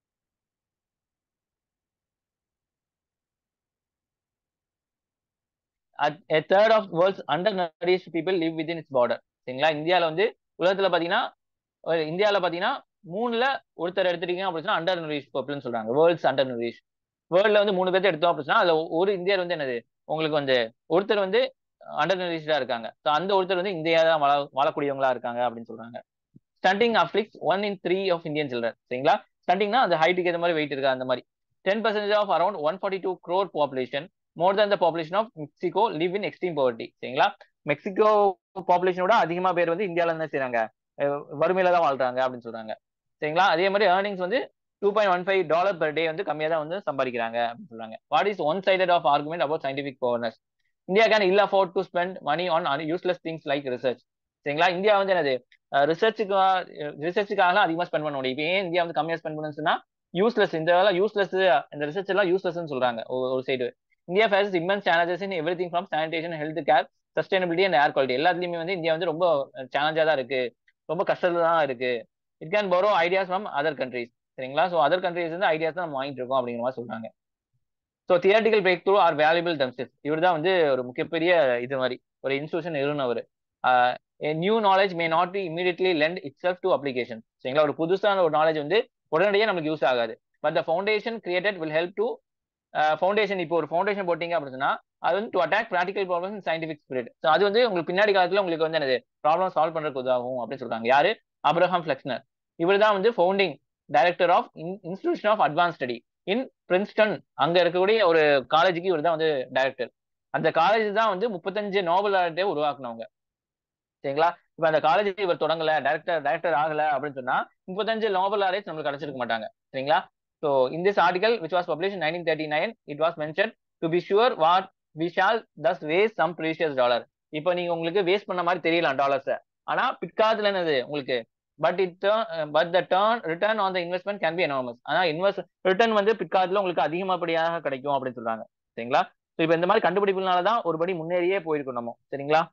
a third of world's undernourished people live within its border சரிங்களா இந்தியால வந்து உலகத்துல பாத்தீங்கன்னா இந்தியால பாத்தீங்கன்னா மூணுல ஒருத்தர் எடுத்துட்டீங்க அப்படின்னா அண்டர் நூரிஷ் பீப்புள்னு சொல்றாங்க வேர்ல்ட்ஸ் அண்டர் நூரிஷ் வேர்ல்ட்ல வந்து மூணு பேர்த்த எடுத்தோம் அப்படின்னா அதுல ஒரு இந்தியர் வந்து என்னது உங்களுக்கு வந்து ஒருத்தர் வந்து அண்டர் நூரிஷ்டா இருக்காங்க ஸோ அந்த ஒருத்தர் வந்து இந்தியா தான் வாழ வாழக்கூடியவங்களா இருக்காங்க அப்படின்னு சொல்றாங்க stunting afflicts one in three of Indian children சரிங்களா ஸ்டண்டிங்னா அந்த ஹைட்டுக்கு ஏற்ற மாதிரி வெயிட் இருக்கா அந்த மாதிரி ten percentage of around one forty two crore population more than the population of Mexico live in extreme poverty சரிங்களா மெக்சிகோ பாப்புலேஷனோட அதிகமா பேர் வந்து இந்தியால என்ன செய்றாங்க வறுமையில தான் வாழ்றாங்க அப்படின்னு சொல்றாங்க சரிங்களா அதே மாதிரி ஏர்னிங்ஸ் வந்து two point one five dollar per day வந்து கம்மியாக தான் வந்து சம்பாதிக்கிறாங்க அப்படின்னு சொல்றாங்க what is one sided of argument about scientific powerness India can இல்ல afford to spend money on useless things like research சரிங்களா இந்தியா வந்து என்னது ரிசர்ச்சுக்கு ரிசர்ச்சுக்காக அதிகமாக ஸ்பெண்ட் பண்ண முடியும் இப்போ ஏன் இந்தியா வந்து கம்மியாக ஸ்பெண்ட் பண்ணுச்சுன்னா யூஸ்லெஸ் இந்த வேலை யூஸ்லெஸ் இந்த ரிசர்ச் எல்லாம் யூஸ்லெஸ்ன்னு சொல்றாங்க ஒரு side India face immense challenges in everything from sanitation health care sustainability and air quality எல்லாத்துலயுமே வந்து இந்தியா வந்து ரொம்ப சேலஞ்சா தான் இருக்கு ரொம்ப கஷ்டத்துல தான் இருக்கு it can borrow ideas from other countries சரிங்களா ஸோ அதர் கண்ட்ரீஸ் வந்து ஐடியாஸ் தான் நம்ம வாங்கிட்டு இருக்கோம் அப்படிங்கிற மாதிரி சொல்றாங்க so theoretical breakthrough are valuable themselves இவர் தான் வந்து ஒரு முக்கியப்பெரிய இது மாதிரி ஒரு இன்ஸ்டியூஷன் நிறுவனவர் new knowledge may not be immediately lend itself to application சரிங்களா ஒரு புதுசான ஒரு நாலேஜ் வந்து உடனடியாக நமக்கு யூஸ் ஆகாது but the foundation created will help to foundation இப்போ ஒரு ஃபவுண்டேஷன் போட்டீங்க அப்படின்னா அது வந்து to attack practical problem scientific spirit so அது வந்து உங்களுக்கு பின்னாடி காலத்துல உங்களுக்கு வந்து என்னது ப்ராப்ளம் சால்வ் பண்றதுக்கு உதவும் அப்படின்னு சொல்றாங்க யாரு அப்ரஹாம் ஃபிளெக்ஸ்னர் இவர் தான் வந்து founding director of institution of advance study in Princeton அங்க இருக்கக்கூடிய ஒரு காலேஜுக்கு இவர் தான் வந்து டைரக்டர் அந்த காலேஜ் தான் வந்து முப்பத்தஞ்சு நோபல் ஆர்டே உருவாக்குனவங்க சரிங்களா இப்ப அந்த காலேஜ் இவர் தொடங்கல டைரக்டர் டைரக்டர் ஆகல அப்படின்னு சொன்னா முப்பத்தஞ்சு நோபல் ஆரேஜ் நம்மளுக்கு கிடைச்சிருக்க மாட்டாங்க சரிங்களா so in this article which was publish nineteen thirty nine it was mention to be sure what we shall thus waste some precious dollar இப்போ நீங்க உங்களுக்கு வேஸ்ட் பண்ண மாதிரி தெரியலாம் டாலர்ஸை ஆனா பிற்காலத்துல என்னது உங்களுக்கு but it but the turn return on the investment can be enormous ஆனா இன்வெஸ்ட் ரிட்டர்ன் வந்து பிற்காலத்துல உங்களுக்கு அதிகமாப்படியாக கிடைக்கும் அப்படின்னு சொல்றாங்க சரிங்களா ஸோ இப்போ இந்த மாதிரி கண்டுபிடிப்புனால தான் ஒரு படி முன்னேறியே போயிருக்கோம் நம்ம சரிங்களா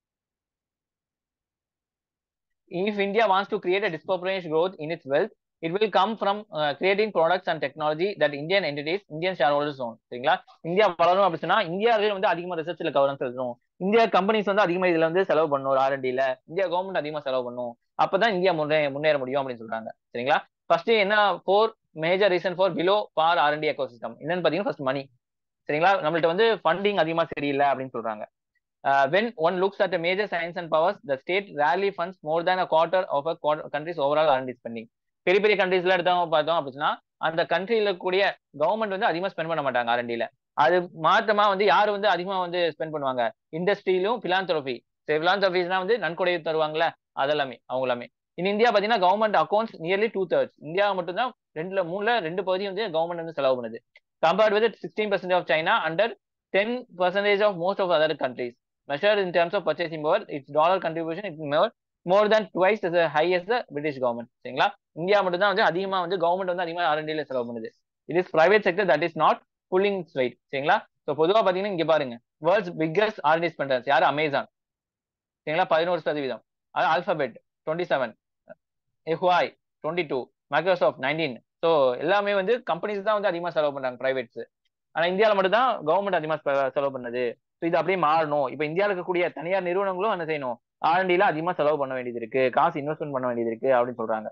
if India wants to create a disproportionate growth in its wealth, it will come from uh, creating products and technology that Indian entities, Indian shareholders own. சரிங்களா இந்தியா வளரும் அப்படி சொன்னா இந்தியாவே வந்து அதிகமா ரிசர்ச்ல கவனம் செலுத்தணும் இந்தியா கம்பெனிஸ் வந்து அதிகமா இதுல வந்து செலவு பண்ணும் ஒரு ஆர்என்டில இந்தியா கவர்மெண்ட் அதிகமா செலவு பண்ணும் அப்பதான் இந்தியா முன்னே முன்னேற முடியும் அப்படின்னு சொல்றாங்க சரிங்களா ஃபர்ஸ்ட் என்ன four major reason for below for R and D ecosystem என்னன்னு பாத்தீங்கன்னா ஃபர்ஸ்ட் மணி சரிங்களா நம்மள்ட்ட வந்து ஃபண்டிங் அதிகமா சரியில்லை அப்படின்னு சொல்றாங்க Uh, when one looks at the major science and powers, the state rarely funds more than a quarter of a quarter country's overall R&D spending. பெரிய பெரிய கண்ட்ரீஸ்ல எடுத்தோம் பார்த்தோம் அப்படின்னா அந்த கண்ட்ரியில கூடிய கவர்மெண்ட் வந்து அதிகமா ஸ்பெண்ட் பண்ண மாட்டாங்க ஆர்என்டில அது மாற்றமா வந்து யார் வந்து அதிகமா வந்து ஸ்பெண்ட் பண்ணுவாங்க இண்டஸ்ட்ரியிலும் பிலாந்தரோபி பிலாந்தரோபிஸ்னா வந்து நன்கொடை தருவாங்கல்ல அதெல்லாமே அவங்க எல்லாமே இன் இந்தியா பாத்தீங்கன்னா government accounts nearly two thirds India மட்டும் தான் ரெண்டுல மூணுல ரெண்டு பகுதி வந்து கவர்மெண்ட் வந்து செலவு பண்ணுது compared with sixteen percentage of China under ten percentage of most of other countries measured in terms of purchasing power, its dollar contribution is more more than twice as high as the British government. சரிங்களா India மட்டும் தான் வந்து அதிகமா வந்து government வந்து அதிகமா ஆர்என்டில செலவு பண்ணுது it is private sector that is not pulling its weight சரிங்களா ஸோ பொதுவாக பார்த்தீங்கன்னா இங்க பாருங்க வேர்ல்ட்ஸ் பிக்கஸ்ட் ஆர்என்டி ஸ்பெண்டர்ஸ் யார் அமேசான் சரிங்களா பதினோரு சதவீதம் அது Alphabet twenty seven Huawei twenty two Microsoft nineteen so எல்லாமே வந்து கம்பெனிஸ் தான் வந்து அதிகமாக செலவு பண்றாங்க பிரைவேட்ஸ் ஆனா இந்தியாவில் மட்டும் தான் கவர்மெண்ட் அதிகமாக செலவு பண்ணுது ஸோ இது அப்படியே மாறணும் இப்போ இந்தியாவில் இருக்கக்கூடிய தனியார் நிறுவனங்களும் என்ன செய்யணும் ஆர்என்டில அதிகமாக செலவு பண்ண வேண்டியது இருக்கு காசு இன்வெஸ்ட்மெண்ட் பண்ண வேண்டியது இருக்கு அப்படின்னு சொல்றாங்க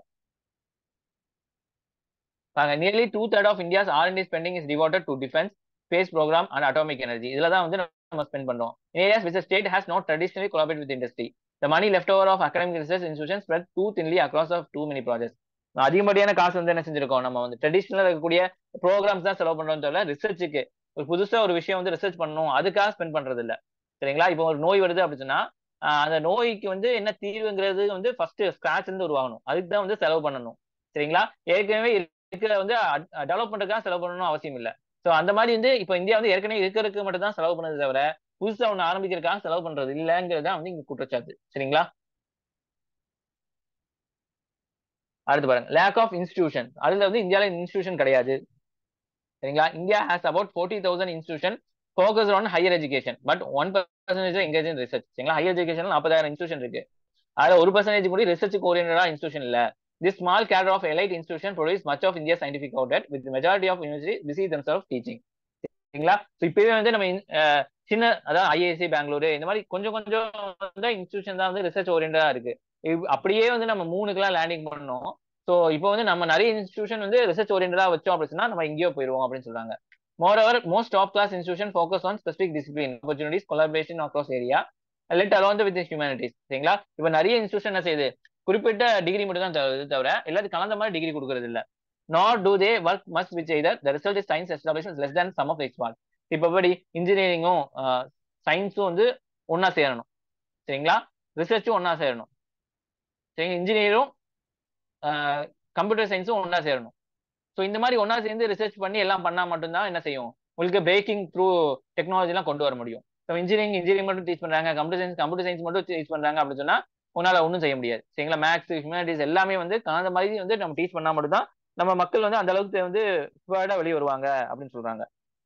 nearly two third of India's R and D spending is devoted to defence space programme and atomic energy இதுல தான் வந்து நம்ம ஸ்பெண்ட் பண்றோம் areas which state has not traditionally collaborate with industry the money left over of academic research institution spread too thinly across of too many projects அதிகப்படியான காசு வந்து என்ன செஞ்சிருக்கோம் நம்ம வந்து ட்ரெடிஷனல் இருக்கக்கூடிய ப்ரோக்ராம்ஸ் தான் செலவு பண்றோம் தவிர ரிசர்ச்சுக்கு ஒரு புதுசா ஒரு விஷயம் வந்து ரிசர்ச் பண்ணணும் அதுக்காக ஸ்பெண்ட் பண்றது இல்ல சரிங்களா இப்போ ஒரு நோய் வருது அப்படின்னா அந்த நோய்க்கு வந்து என்ன தீர்வுங்கிறது வந்து ஃபர்ஸ்ட் ஸ்கிராச் இருந்து உருவாகணும் அதுக்கு தான் வந்து செலவு பண்ணணும் சரிங்களா ஏற்கனவே இருக்கிற வந்து டெவலப் பண்றதுக்காக செலவு பண்ணணும் அவசியம் இல்லை ஸோ அந்த மாதிரி வந்து இப்போ இந்தியா வந்து ஏற்கனவே இருக்கிறதுக்கு மட்டும் தான் செலவு பண்ணது தவிர புதுசா ஒன்று ஆரம்பிக்கிறதுக்காக செலவு பண்றது இல்லைங்கிறது தான் வந்து இங்க குற்றச்சாட்டு சரிங்களா அடுத்து பாருங்க லேக் ஆஃப் இன்ஸ்டிடியூஷன் அதுல வந்து இந்தியாவில இன்ஸ்டிடியூஷன் கிடையாது சரிங்களா India has about forty thousand institution focus on higher education but one percentage engage in research சரிங்களா ஹையர் எஜுகேஷன் நாற்பதாயிரம் இன்ஸ்டியூஷன் இருக்கு அதுல ஒரு பர்சன்டேஜ் கூட ரிசர்ச்சுக்கு ஓரியன்டா இன்ஸ்டியூஷன் இல்ல This small cadre of elite institution produce much of India's scientific output, with the majority of universities busy themselves teaching. சரிங்களா ஸோ இப்பவே வந்து நம்ம அஹ், சின்ன அதாவது ஐஐசி பெங்களூரு இந்த மாதிரி கொஞ்சம் கொஞ்சம் வந்து இன்ஸ்டியூஷன் தான் வந்து ரிசர்ச் ஓரியன்டா இருக்கு இவ்- அப்படியே வந்து நம்ம மூணுக்கெல்லாம் லேண்டிங் பண்ணோம் ஸோ இப்போ வந்து நம்ம நிறைய இன்ஸ்டியூஷன் வந்து ரிசர்ச் ஓரியன்டா வச்சோம் அப்படின்னு சொன்னா நம்ம எங்கேயோ போயிருவோம் அப்படின்னு சொல்றாங்க moreover most top class institution focus on specific discipline opportunities collaboration across area let alone with humanities சரிங்களா இப்போ நிறைய இன்ஸ்டியூஷன் என்ன செய்யுது குறிப்பிட்ட டிகிரி மட்டும் தான் தருது தவிர எல்லாத்துக்கும் கலந்த மாதிரி டிகிரி கொடுக்கறது இல்ல not to they work must which either the result is science establishment less than sum of the experts இப்போ எப்படி இன்ஜினியரிங்கும் சயின்ஸும் வந்து ஒண்ணா சேரணும் சரிங்களா ரிசர்ச்சும் ஒண்ணா சேரணும் சரி இன்ஜினியரும் கம்ப்யூட்டர் சயின்ஸும் ஒண்ணா சேரணும் ஸோ இந்த மாதிரி ஒண்ணா சேர்ந்து ரிசர்ச் பண்ணி எல்லாம் பண்ணா மட்டும்தான் என்ன செய்யும் உங்களுக்கு பிரேக்கிங் த்ரூ டெக்னாலஜிலாம் கொண்டு வர முடியும் ஸோ இன்ஜினியரிங் இன்ஜினியரிங் மட்டும் டீச் பண்றாங்க கம்ப்யூட்டர் சயின்ஸ் கம்ப்யூட்டர் சயின்ஸ் மட்டும் டீச் பண்றாங்க அப்படின்னு சொன்னா உன்னால ஒன்றும் செய்ய முடியாது சரிங்களா மேக்ஸ் ஹியூமனிட்டிஸ் எல்லாமே வந்து கலந்த மாதிரி வந்து நம்ம டீச் பண்ணா மட்டும் தான் நம்ம மக்கள் வந்து அந்த அளவுக்கு வந்து ப்ரிப்பேர்டா வெளியே வருவாங்க அப்படின்னு சொல்றாங்க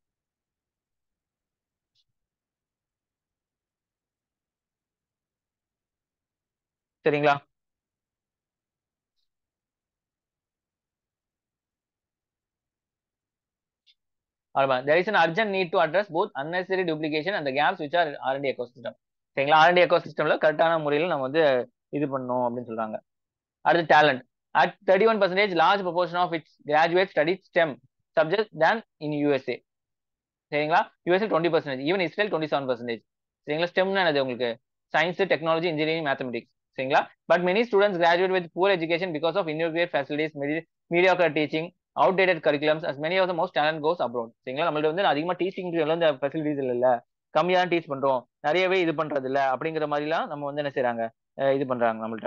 சரிங்களா ஆமா there is an urgent need to address both unnecessary duplication and the gaps which are R&D ecosystem சரிங்களா R&D ecosystemல கரெக்டான முறையில் நம்ம வந்து இது பண்ணணும் அப்படின்னு சொல்றாங்க அடுத்து talent at thirty one percentage large proportion of its graduate study STEM subject than in USA சரிங்களா USA twenty percentage even Israel twenty seven percentage சரிங்களா ஸ்டெம்னா என்னது உங்களுக்கு சயின்ஸ் டெக்னாலஜி இன்ஜினியரிங் மேத்தமெட்டிக்ஸ் சரிங்களா but many students graduate with poor education because of inadequate facilities mediocre teaching outdated curriculums as many of the most talent goes abroad சரிங்களா நம்மள்ட்ட வந்து அதிகமாக teaching இந்த ஃபெசிலிட்டிஸ் இல்ல கம்மியாக டீச் பண்றோம் நிறையவே இது பண்றது இல்ல அப்படிங்கிற மாதிரிலாம் நம்ம வந்து என்ன செய்றாங்க அஹ் இது பண்றாங்க நம்மள்ட்ட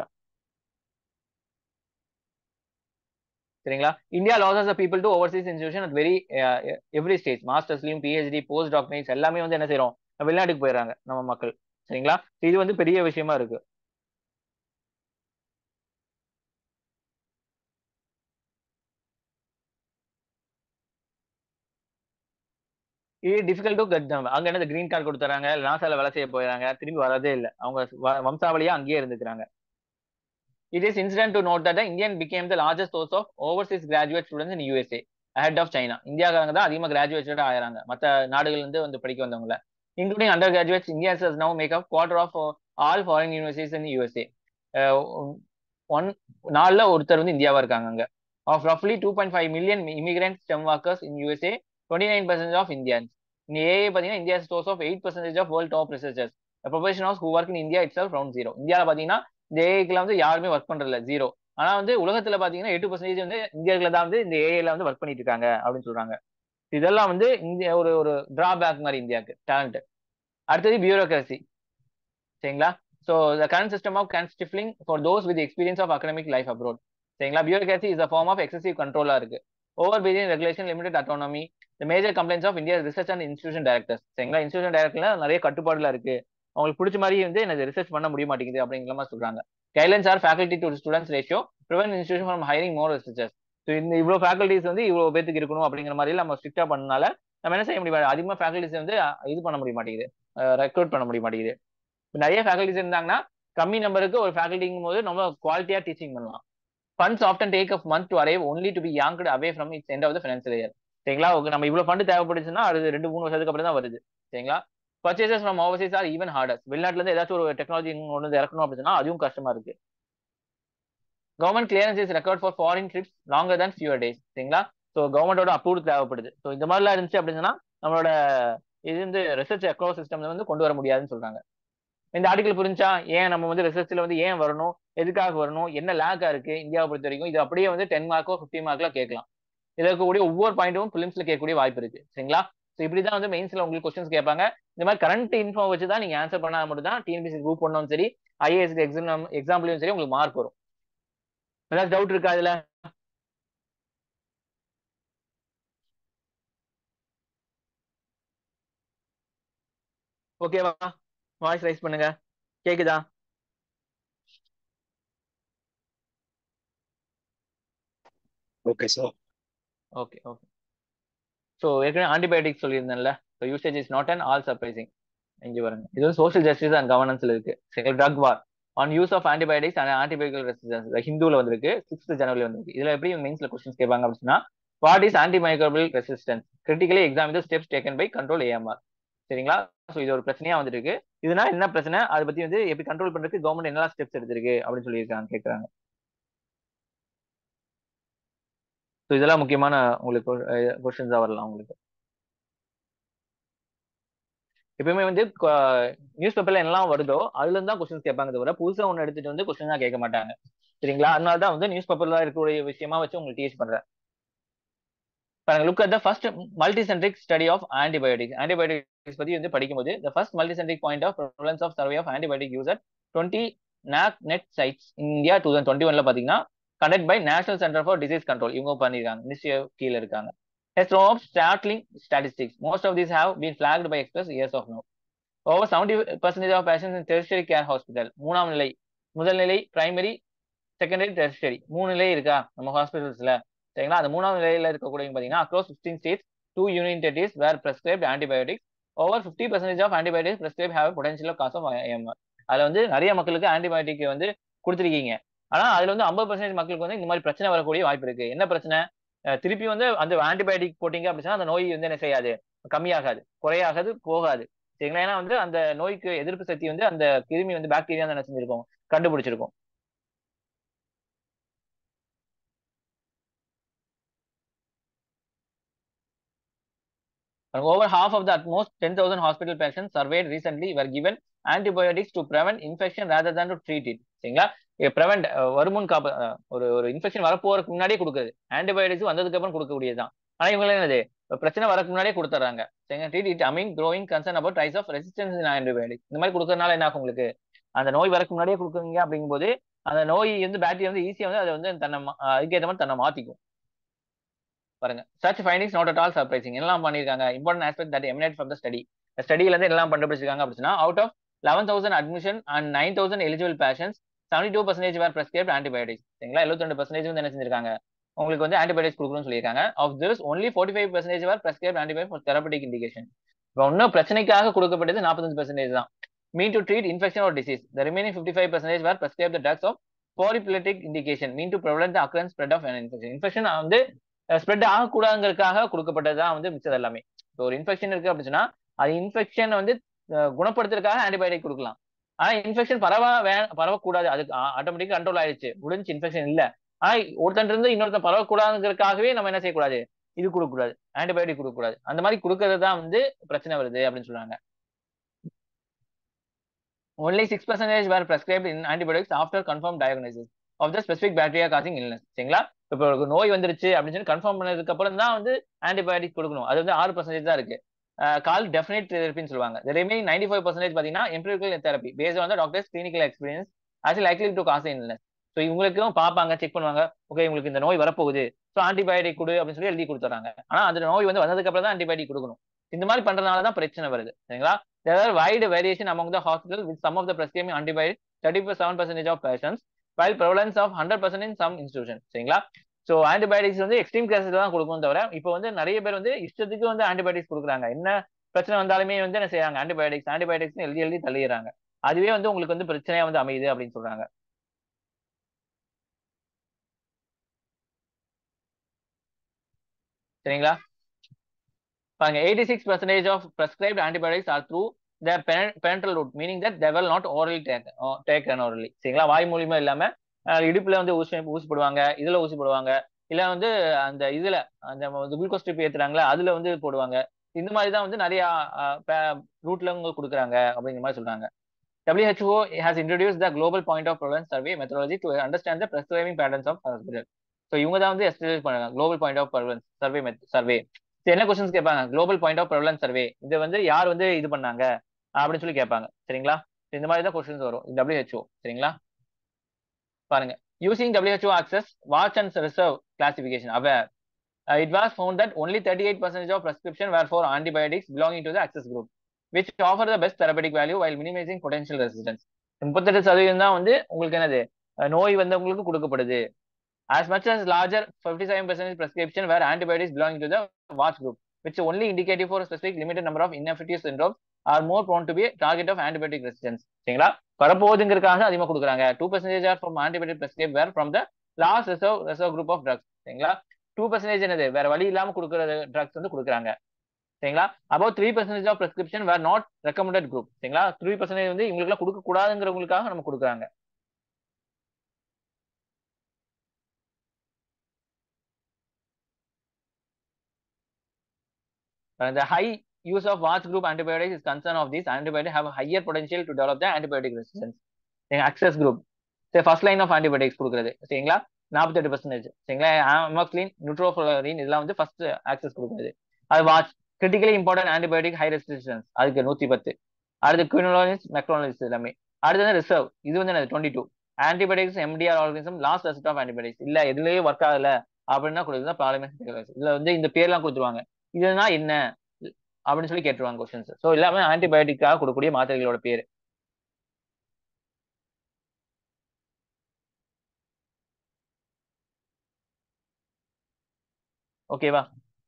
சரிங்களா India loses people to overseas institution at very every stage மாஸ்டர்ஸ்லயும் பிஹெச்டி போஸ்ட் டாக்டர்ஸ் எல்லாமே வந்து என்ன செய்றோம் வெளிநாட்டுக்கு போயிடுறாங்க நம்ம மக்கள் சரிங்களா இது வந்து பெரிய விஷயமா இருக்கு இது டிஃபிகல்ட் டு கெட் தம் அங்க என்ன கிரீன் கார்டு கொடுத்துறாங்க நாசால வேலை செய்ய போயிடறாங்க திரும்பி வரதே இல்லை அவங்க வ- வம்சாவளியா அங்கேயே இருந்துக்கிறாங்க It is incident to note that the Indian became the largest source of overseas graduate students in USA ahead of China. இந்தியாக்காரங்க தான் அதிகமாக கிராஜுவேட்டட் ஆகிறாங்க மற்ற நாடுகள்ல இருந்து வந்து படிக்க வந்தவங்கள including undergraduates India has now make up quarter of all foreign universities in USA one நாலுல ஒருத்தர் வந்து இந்தியாவா இருக்காங்க அங்க ஆஃப் ரஃப்லி two point five million immigrant STEM workers in USA twenty nine percentage of Indians இந்த ஏஏ பார்த்தீங்கன்னா India stores of eight percentage of world top researchers profession of who work in India it's round zero இந்தியாவில் பார்த்தீங்கன்னா இந்த ஏஐக்குலாம் வந்து யாருமே work பண்றதில்ல zero ஆனா வந்து உலகத்துல பாத்தீங்கன்னா எட்டு பர்சன்டேஜ் வந்து இந்தியர்கள் தான் வந்து இந்த ஏஐல வந்து ஒர்க் பண்ணிட்டு இருக்காங்க அப்படின்னு சொல்றாங்க இதெல்லாம் வந்து இந்தியா ஒரு ஒரு டிராபேக் மாதிரி இந்தியாவுக்கு டேலண்ட் அடுத்தது பியூரோக்ரசி சரிங்களா so the current system of can stifling for those with experience of academic life abroad சரிங்களா bureaucracy is a form of excessive கண்ட்ரோலா இருக்கு overbearing regulation limited autonomy the major complaints of India research and institution directors சரிங்களா institution டைரக்டர்ல நிறைய கட்டுப்பாடுல இருக்கு அவங்களுக்கு பிடிச்ச மாதிரி வந்து எனக்கு ரிசர்ச் பண்ண முடிய மாட்டேங்குது அப்படிங்கிற மாதிரி சொல்றாங்க guidelines are faculty to students ratio prevent institution from hiring more researchers so இந்த இவ்வளோ ஃபேக்கல்டிஸ் வந்து இவ்வளோ பேத்துக்கு இருக்கணும் அப்படிங்கிற மாதிரி நம்ம ஸ்ட்ரிக்டா பண்ணனால நம்ம என்ன செய்ய முடியும் அதிகமாக ஃபேக்கல்டிஸ் வந்து இது பண்ண முடிய மாட்டேங்குது ரெக்ரூட் பண்ண முடிய மாட்டேங்குது இப்ப நிறைய ஃபேக்கல்டிஸ் இருந்தாங்கன்னா கம்மி நம்பருக்கு ஒரு ஃபேக்கல்டிங்கும் போது நம்ம குவாலிட்டியா டீச்சிங் பண்ணலாம் funds often take up month to arrive only to be yanked away from its end of the financial year சரிங்களா ஓகே நம்ம இவ்வளவு ஃபண்ட் தேவைப்படுச்சுன்னா அது ரெண்டு மூணு வருஷத்துக்கு அப்புறம் தான் வருது சரிங்களா purchases from overseas are even harder வெளிநாட்டுல இருந்து ஏதாச்சும் ஒரு டெக்னாலஜி ஒன்று வந்து இறக்கணும் அப்படின்னா அதுவும் கஷ்டமா இருக்கு government clearance is record for foreign trips longer than fewer days சரிங்களா ஸோ கவர்மெண்டோட அப்ரூவல் தேவைப்படுது ஸோ இந்த மாதிரிலாம் இருந்துச்சு அப்படின்னா நம்மளோட இது வந்து ரிசர்ச் எக்கோ சிஸ்டம் வந்து கொண்டு வர முடியாதுன்னு சொல்றாங்க இந்த ஆர்டிகல் புரிஞ்சா ஏன் நம்ம வந்து ரிசர்ச்ல வந்து ஏன் வரணும் எதுக்காக வரணும் என்ன லேக்கா இருக்கு இந்தியாவை பொறுத்த வரைக்கும் இது அப்படியே வந்து டென் மார்க்கோ ஃபிஃப்டி மார்க்லாம் கேட்கலாம் இதுல இருக்கக்கூடிய ஒவ்வொரு பாயிண்ட்டும் பிலிம்ஸ்ல கேட்கக்கூடிய வாய்ப்பு இருக்கு சரிங்களா ஸோ இப்படிதான் வந்து மெயின்ஸ்ல உங்களுக்கு கொஸ்டின்ஸ் கேட்பாங்க இந்த மாதிரி கரண்ட் இன்ஃபோ வச்சு தான் நீங்க ஆன்சர் பண்ணா மட்டும் தான் டிஎன்பிசி குரூப் ஒன்றும் சரி ஐஏஎஸ் எக்ஸாம் எக்ஸாம்பிளும் சரி உங்களுக்கு மார்க் வரும் ஏதாவது டவுட் இருக்கா இதுல ஓகேவா வாய்ஸ் ரைஸ் பண்ணுங்க கேக்குதா okay sir okay okay so ஏற்கனவே ஆன்டிபயோட்டிக் சொல்லியிருந்தேன்ல so usage is not and all surprising இங்கே பாருங்க இது வந்து சோஷியல் ஜஸ்டிஸ் அண்ட் கவர்னன்ஸ்ல இருக்கு drug war on use of antibiotics and antibiotic resistance ஹிந்துல வந்திருக்கு சிக்ஸ்த் ஜனவரி வந்திருக்கு இதுல எப்படி மெயின்ஸ்ல கொஸ்டின்ஸ் கேட்பாங்க அப்படின்னா what is antimicrobial resistance critically exam the steps taken by control AMR சரிங்களா ஸோ இது ஒரு பிரச்சனையா வந்துட்டு இருக்கு இதுனா என்ன பிரச்சனை அதை பத்தி வந்து எப்படி கண்ட்ரோல் பண்றதுக்கு கவர்மெண்ட் என்னெல்லாம் ஸ்டெப்ஸ் எடுத்திருக்கு அப்படின்னு சொல்லியிருக்காங்க கேட்கறாங்க ஸோ இதெல்லாம் முக்கியமான உங்களுக்கு கொஸ்டின்ஸா வரலாம் உங்களுக்கு எப்பயுமே வந்து நியூஸ் பேப்பர்ல என்னெல்லாம் வருதோ அதுல இருந்து தான் கொஸ்டின்ஸ் கேட்பாங்க தவிர புதுசா ஒன்று எடுத்துட்டு வந்து கொஸ்டின் தான் கேட்க மாட்டாங்க சரிங்களா அதனால தான் வந்து நியூஸ் பேப்பர்ல இருக்கக்கூடிய விஷயமா வச்சு உங்களுக்கு டீச் பண்றேன் பாருங்க look at the first multicentric study of antibiotics antibiotics பத்தி வந்து படிக்கும்போது the first multicentric point of prevalence of survey of antibiotic user twenty nag net sites India two thousand twenty ஒன்ல பாத்தீங்கன்னா conduct by national centre for disease control இவங்க பண்ணிருக்காங்க ministry கீழே இருக்காங்க Has thrown up startling statistics. Most of these have been flagged by experts years of now. Over 70% of patients in tertiary care hospital, மூணாம் நிலை முதல் நிலை primary secondary tertiary மூணு நிலை இருக்கா நம்ம ஹாஸ்பிட்டல்ஸ்ல சரிங்களா அந்த மூணாம் நிலையில இருக்கக்கூடிய பாத்தீங்கன்னா across fifteen states two union territories were prescribed antibiotics over fifty percentage of antibiotics prescribe have potential cause of AMR அதுல வந்து நிறைய மக்களுக்கு ஆன்டிபயோட்டிக் வந்து கொடுத்துருக்கீங்க ஆனா அதுல வந்து ஐம்பது பர்சன்டேஜ் மக்களுக்கு வந்து இந்த மாதிரி பிரச்சனை வரக்கூடிய வாய்ப்பு இருக்கு என்ன பிரச்சனை திருப்பி வந்து அந்த ஆன்டிபயோட்டிக் போட்டீங்க அப்படின்னா அந்த நோய் வந்து என்ன செய்யாது கம்மியாகாது குறையாகாது போகாது சரிங்களா ஏன்னா வந்து அந்த நோய்க்கு எதிர்ப்பு சக்தி வந்து அந்த கிருமி வந்து பாக்டீரியா என்ன செஞ்சிருக்கோம் கண்டுபிடிச்சிருக்கோம் Over half of the at most 10,000 hospital patients surveyed recently were given antibiotics to prevent infection rather than to treat it. சரிங்களா ப்ரெவெண்ட் வருமுன் காப்ப ஒரு ஒரு இன்ஃபெக்ஷன் வரப்போறதுக்கு முன்னாடியே கொடுக்குறது ஆன்டிபயோட்டிக்ஸ் வந்ததுக்கு அப்புறம் கொடுக்கக்கூடியதுதான் ஆனா இவங்க என்னது பிரச்சனை வரக்கு முன்னாடியே கொடுத்துறாங்க சரிங்க treat it amid growing concern about rise of resistance in antibiotic இந்த மாதிரி கொடுக்கறதுனால என்ன ஆகும் உங்களுக்கு அந்த நோய் வரக்கு முன்னாடியே கொடுக்குறீங்க அப்படிங்கும்போது அந்த நோய் வந்து பேக்டீரியா வந்து ஈஸியா வந்து அதை வந்து தன்னை அதுக்கேற்ற மாதிரி தன்னை மாத்திக்கும் பாருங்க search findings not at all surprising எல்லாம் பண்ணிருக்காங்க important aspect that emanate from the study ஸ்டடியில இருந்து எல்லாம் கண்டுபிடிச்சிருக்காங்க அப்படின்னா out of eleven thousand admission and nine thousand eligible patients seventy two percentage were prescribe antibiotics சரிங்களா எழுபத்தி ரெண்டு பர்சன்டேஜ் வந்து என்ன செஞ்சிருக்காங்க உங்களுக்கு வந்து ஆன்டிபயோட்டிக்ஸ் கொடுக்கணும்னு சொல்லியிருக்காங்க of this only forty five percentage were prescribe antibiotic for therapeutic indication இப்போ இன்னும் பிரச்சனைக்காக கொடுக்கப்பட்டது நாற்பத்தஞ்சு பர்சன்டேஜ் தான் meant to treat infection or disease the remaining fifty five percentage were prescribe the drugs of prophylactic indication meant to prevent occurrence spread of infection infection வந்து spread ஆகக்கூடாதுங்கிறதுக்காக கொடுக்கப்பட்டது தான் வந்து மிச்சது எல்லாமே இப்போ ஒரு இன்ஃபெக்ஷன் இருக்கு அப்படின்னா அது இன்ஃபெக்ஷன் வந்து குணப்படுத்துறதுக்காக ஆன்டிபயோட்டிக் கொடுக்கலாம் ஆனா இன்ஃபெக்ஷன் பரவ வே பரவக்கூடாது அதுக்கு ஆட்டோமேட்டிக் கண்ட்ரோல் ஆயிடுச்சு முடிஞ்சு இன்ஃபெக்ஷன் இல்ல ஆனா ஒருத்தன் இருந்து இன்னொருத்தன் பரவக்கூடாதுங்கிறதுக்காகவே நம்ம என்ன செய்யக்கூடாது இது கொடுக்கக்கூடாது ஆன்டிபயோட்டிக் கொடுக்கக்கூடாது அந்த மாதிரி கொடுக்கறது தான் வந்து பிரச்சனை வருது அப்படின்னு சொல்றாங்க only six percentage were prescribed in antibiotics after confirm diagnosis of the specific bacteria causing illness சரிங்களா இப்போ ஒரு நோய் வந்துருச்சு அப்படின்னு சொல்லி கன்ஃபார்ம் பண்ணதுக்கு அப்புறம் தான் வந்து ஆன்டிபயோட்டிக் கொடுக்கணும் அது வந்து ஆறு பர்சன்டேஜ் தான் இருக்கு கால் டெஃபினெட் தெரப்பின்னு சொல்லுவாங்க ரிமைனிங் நைன்டி ஃபைவ் பர்சன்டேஜ் பார்த்தீங்கன்னா empirical therapy based on doctors clinical experience as likely to cause illness so இவங்களுக்கும் பார்ப்பாங்க செக் பண்ணுவாங்க ஓகே உங்களுக்கு இந்த நோய் வரப்போகுது ஸோ ஆன்டிபயோட்டிக் கொடு அப்படின்னு சொல்லி எழுதி கொடுத்துறாங்க ஆனா அந்த நோய் வந்து வந்ததுக்கு அப்புறம் தான் ஆன்டிபயோட்டிக் கொடுக்கணும் இந்த மாதிரி பண்றதுனால தான் பிரச்சனை வருது சரிங்களா there are wide variation among the hospital with some of the prescribing antibiotic thirty seven percentage of patients while prevalence of hundred percent in some institution சரிங்களா ஸோ ஆன்டிபயோட்டிக்ஸ் வந்து எக்ஸ்ட்ரீம் கேசஸ் தான் கொடுக்கணும் தவிர இப்போ வந்து நிறைய பேர் வந்து இஷ்டத்துக்கு வந்து ஆன்டிபயோட்டிக்ஸ் கொடுக்குறாங்க என்ன பிரச்சனை வந்தாலுமே வந்து என்ன செய்யறாங்க ஆன்டிபயோட்டிக்ஸ் ஆன்டிபயோட்டிக்ஸ் எழுதி எழுதி தள்ளிடுறாங்க அதுவே வந்து உங்களுக்கு வந்து பிரச்சனையா வந்து அமையுது அப்படின்னு சொல்றாங்க சரிங்களா பாருங்க eighty six percentage of prescribed antibiotics are through the parental route meaning that they will not orally take taken orally சரிங்களா வாய் மூலியமா இல்லாம இடுப்புல வந்து ஊசி ஊசி போடுவாங்க இதுல ஊசி போடுவாங்க இல்ல வந்து அந்த இதுல அந்த குளுக்கோஸ் ஸ்ட்ரிப் ஏத்துறாங்களா அதுல வந்து போடுவாங்க இந்த மாதிரி தான் வந்து நிறைய ரூட்ல அவங்க கொடுக்குறாங்க அப்படிங்கிற மாதிரி சொல்றாங்க WHO has introduced the global point of prevalence survey methodology to understand the prescribing patterns of hospital. So இவங்க தான் வந்து எஸ்டாப்ளிஷ் பண்ணுறாங்க global point of prevalence survey survey என்ன கொஸ்டின்ஸ் கேட்பாங்க global point of prevalence survey இது வந்து யார் வந்து இது பண்ணாங்க அப்படின்னு சொல்லி கேட்பாங்க சரிங்களா இந்த மாதிரி தான் கொஸ்டின்ஸ் வரும் டபிள்யூஹெச்ஓ சரிங்களா பாருங்க using WHO access watch and reserve classification aware it was found that only thirty eight percentage of prescription were for antibiotics belonging to the access group which offer the best therapeutic value while minimizing potential resistance முப்பத்தெட்டு சதவீதம் தான் வந்து உங்களுக்கு என்னது நோய் வந்தவங்களுக்கு கொடுக்கப்படுது as much as larger 57% prescription where antibiotics belonging to the watch group which only indicative for a specific limited number of ineffective syndromes are more prone to be target of antibiotic resistance சரிங்களா வரப்போகுதுங்கிறதுக்காக அதிகமாக கொடுக்குறாங்க two percentage are from antibiotic prescribe were from the last reserve reserve group of drugs சரிங்களா two percentage என்னது வேற வழி இல்லாம கொடுக்குற ட்ரக்ஸ் வந்து கொடுக்குறாங்க சரிங்களா about three percentage of prescription were not recommended group சரிங்களா த்ரீ பர்சன்டேஜ் வந்து இவங்களுக்குலாம் கொடுக்க கூடாதுங்கிறவங்களுக்காக நம்ம கொடுக்குறாங்க the high use of watch group antibiotics is concern of these antibiotics have a higher potential to develop the antibiotic resistance. access group சரி first line of antibiotics கொடுக்குறது சரிங்களா நாற்பத்தெட்டு பர்சன்டேஜ் சரிங்களா அமோக்ஸ்லின் நியூட்ரோஃபோலின் இதெல்லாம் வந்து ஃபர்ஸ்ட் ஆக்சஸ் கொடுக்குறது அது watch critically important antibiotic high resistance அதுக்கு நூத்தி பத்து அடுத்து குயினோலிஸ் மெக்ரோலிஸ் எல்லாமே அடுத்து வந்து ரிசர்வ் இது வந்து twenty two antibiotics MDR organism last resort of antibiotics இல்ல எதுலயே ஒர்க் ஆகல அப்படின்னா கொடுக்குறது ப்ராப்ளமே இதுல வந்து இந்த பேர்லாம் கொடுத்துருவாங்க இதுனா என்ன அப்படின்னு சொல்லி கேட்டுருவாங்க கொஸ்டின்ஸ் ஸோ எல்லாமே ஆன்டிபயோட்டிக்காக கொடுக்கக்கூடிய மாத்திரைகளோட பேர் ஓகேவா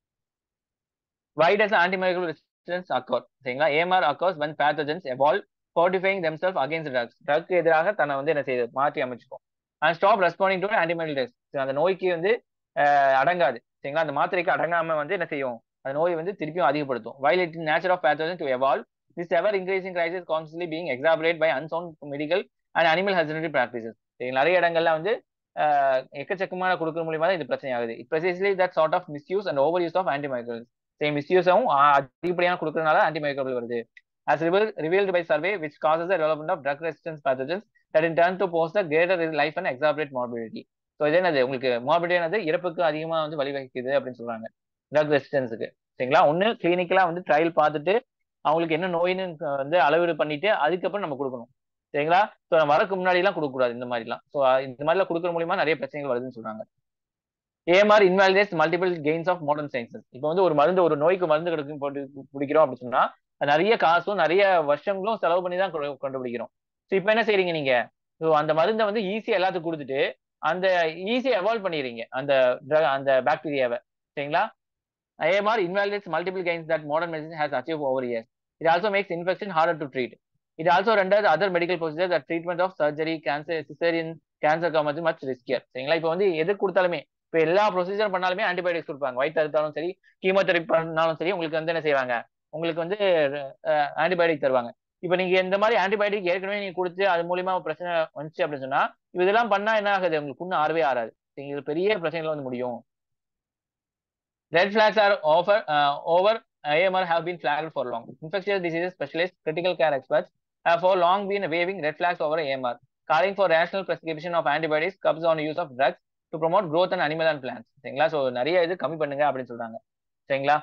why does antimicrobial resistance occur சரிங்களா AMR occurs when pathogens evolve fortifying themselves against drugs drug எதிராக தன்னை வந்து என்ன செய்யுது மாற்றி அமைச்சுக்கும் and stop responding to antimicrobial test அந்த நோய்க்கு வந்து அடங்காது சரிங்களா அந்த மாத்திரைக்கு அடங்காம வந்து என்ன செய்யும் அந்த நோய் வந்து திருப்பியும் அதிகப்படுத்தும் while it is nature of pathogen to evolve this ever increasing crisis constantly being exacerbated by unsound medical and animal husbandry practices நிறைய இடங்கள்ல வந்து எக்கச்சக்கமான கொடுக்கற மூலியமா தான் இது பிரச்சனை ஆகுது it precisely that sort of misuse and over use of antimicrobial same மிஸ்யூஸும் அதிகப்படியான கொடுக்கறதுனால ஆன்டிமைக்ரோபிள் வருது as revealed by survey which causes the development of drug resistance pathogens that in turn to pose the greater life and exacerbate morbidity so இது என்னது உங்களுக்கு மார்பிடி என்னது இறப்புக்கு அதிகமாக வந்து வழிவகுக்குது அப்படின்னு சொல்றாங்க ட்ரக் ரெசிஸ்டன்ஸுக்கு சரிங்களா ஒன்று கிளினிக்கலா வந்து ட்ரையல் பார்த்துட்டு அவங்களுக்கு என்ன நோயின்னு வந்து அளவீடு பண்ணிட்டு அதுக்கப்புறம் நம்ம கொடுக்கணும் சரிங்களா ஸோ வரக்கு முன்னாடி எல்லாம் கொடுக்கக்கூடாது இந்த மாதிரிலாம் ஸோ இந்த மாதிரிலாம் கொடுக்குற மூலியமா நிறைய பிரச்சனைகள் வருதுன்னு சொல்றாங்க AMR invalidates multiple gains of modern sciences இப்போ வந்து ஒரு மருந்து ஒரு நோய்க்கு மருந்து கிடைக்கும் போட்டு பிடிக்கிறோம் அப்படின்னு சொன்னா நிறைய காசும் நிறைய வருஷங்களும் செலவு பண்ணி தான் கண்டுபிடிக்கிறோம் ஸோ இப்போ என்ன செய்றீங்க நீங்க ஸோ அந்த மருந்தை வந்து ஈஸியா எல்லாத்துக்கும் கொடுத்துட்டு அந்த ஈஸியா எவால்வ் பண்ணிடுறீங்க அந்த அந்த பாக்டீரியாவை சரிங்களா AMR invalidates multiple gains that modern medicine has achieved over years. It also makes infection harder to treat. It also renders other medical procedures that treatment of surgery, cancer, cesarean, cancer come much riskier. சரிங்களா இப்போ வந்து எது கொடுத்தாலுமே இப்போ எல்லா procedure பண்ணாலுமே antibiotics கொடுப்பாங்க வயிற்று அறுத்தாலும் சரி கீமோதெரப்பி பண்ணாலும் சரி உங்களுக்கு வந்து என்ன செய்வாங்க உங்களுக்கு வந்து ஆன்டிபயோட்டிக் தருவாங்க இப்போ நீங்க இந்த மாதிரி ஆன்டிபயோட்டிக் ஏற்கனவே நீங்க கொடுத்து அது மூலியமா பிரச்சனை வந்துச்சு அப்படின்னு சொன்னா இதெல்லாம் பண்ணா என்ன ஆகுது உங்களுக்கு புண்ணு ஆறவே ஆறாது இது பெரிய பிரச்சனைகள் வந்து முடியும் Red flags are over, uh, over AMR have been flagged for long. Infectious diseases specialists, critical care experts have for long been waving red flags over AMR, calling for rational prescription of antibiotics, curbs on use of drugs to promote growth in animal and plants. சரிங்களா so நிறைய இது கம்மி பண்ணுங்க அப்படின்னு சொல்றாங்க சரிங்களா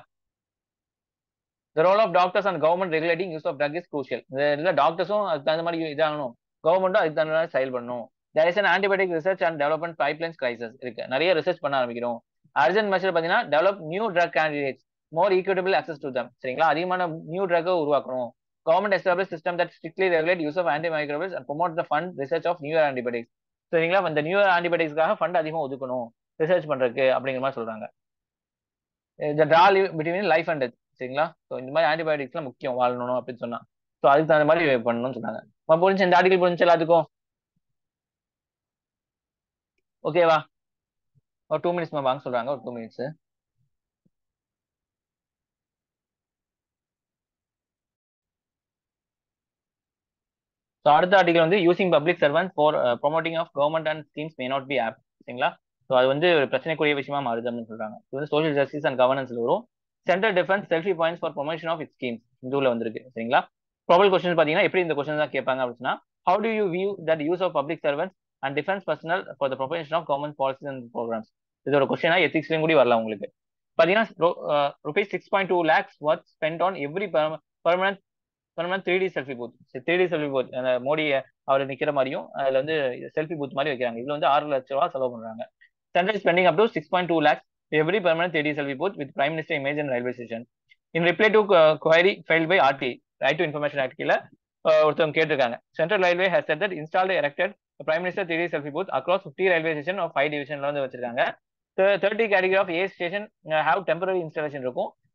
The role of doctors and government regulating use of drug is crucial. இதுல டாக்டர்ஸும் அதுக்கு தகுந்த மாதிரி இதாகணும் கவர்மெண்ட்டும் அதுக்கு தகுந்த மாதிரி செயல்படணும் there is an antibiotic research and development pipelines crisis இருக்கு நிறைய ரிசர்ச் பண்ண ஆரம்பிக்கிறோம் அர்ஜென்ட் மெஷர் பார்த்தீங்கன்னா develop new drug candidates more equitable access to them சரிங்களா அதிகமான நியூ ட்ரக்கை உருவாக்கணும் government establish system that strictly regulate use of antimicrobials and promote the fund research of new antibiotics சரிங்களா இந்த நியூ ஆன்டிபயோட்டிக்ஸ்க்காக ஃபண்ட் அதிகமாக ஒதுக்கணும் research பண்றதுக்கு அப்படிங்கிற மாதிரி சொல்றாங்க இந்த draw between life and death சரிங்களா ஸோ இந்த மாதிரி ஆன்டிபயோட்டிக்ஸ்லாம் முக்கியம் வாழணும் அப்படின்னு சொன்னா ஸோ அதுக்கு தகுந்த மாதிரி பண்ணணும்னு சொன்னாங்க புரிஞ்சு இந்த ஆர்டிகல் புரிஞ்சு எல்லாத்துக்கும் ஓகேவா ஒரு டூ மினிட்ஸ் வாங்க சொல்றாங்க ஒரு டூ மினிட்ஸ் ஸோ அடுத்த ஆர்டிகல் வந்து using public servant for promoting of government and schemes may not be apt சரிங்களா ஸோ அது வந்து ஒரு பிரச்சனைக்குரிய விஷயமா மாறுது அப்படின்னு சொல்றாங்க இது வந்து சோஷியல் ஜஸ்டிஸ் அண்ட் கவர்னன்ஸ்ல வரும் central defence selfie points for promotion of it schemes இதுல வந்திருக்கு சரிங்களா ப்ராபல் கொஸ்டின் பார்த்தீங்கன்னா எப்படி இந்த கொஸ்டின் தான் கேட்பாங்க அப்படின்னா how do you view that use of public servants and defence personnel for the promotion of government policies and programs இதோட கொஸ்டினா எத்திக்ஸ்லையும் கூட வரலாம் உங்களுக்கு பார்த்தீங்கன்னா rupees six point two lakhs worth spend on every permanent permanent three D selfie booth three D selfie booth அந்த மோடி அவர் நிக்கிற மாதிரியும் அதுல வந்து செல்ஃபி பூத் மாதிரி வைக்கிறாங்க இதுல வந்து ஆறு லட்ச ரூபா செலவு பண்றாங்க central spending up to six point two lakhs every permanent three D selfie booth with prime minister image and railway station in reply to query file by RT right to information act கீழே ஒருத்தவங்க கேட்டிருக்காங்க central railway has said that installed erected prime minister three D selfie booth across fifty railway station of five டிவிஷன்ல வந்து வச்சிருக்காங்க thirty category of A station have temporary installation இருக்கும்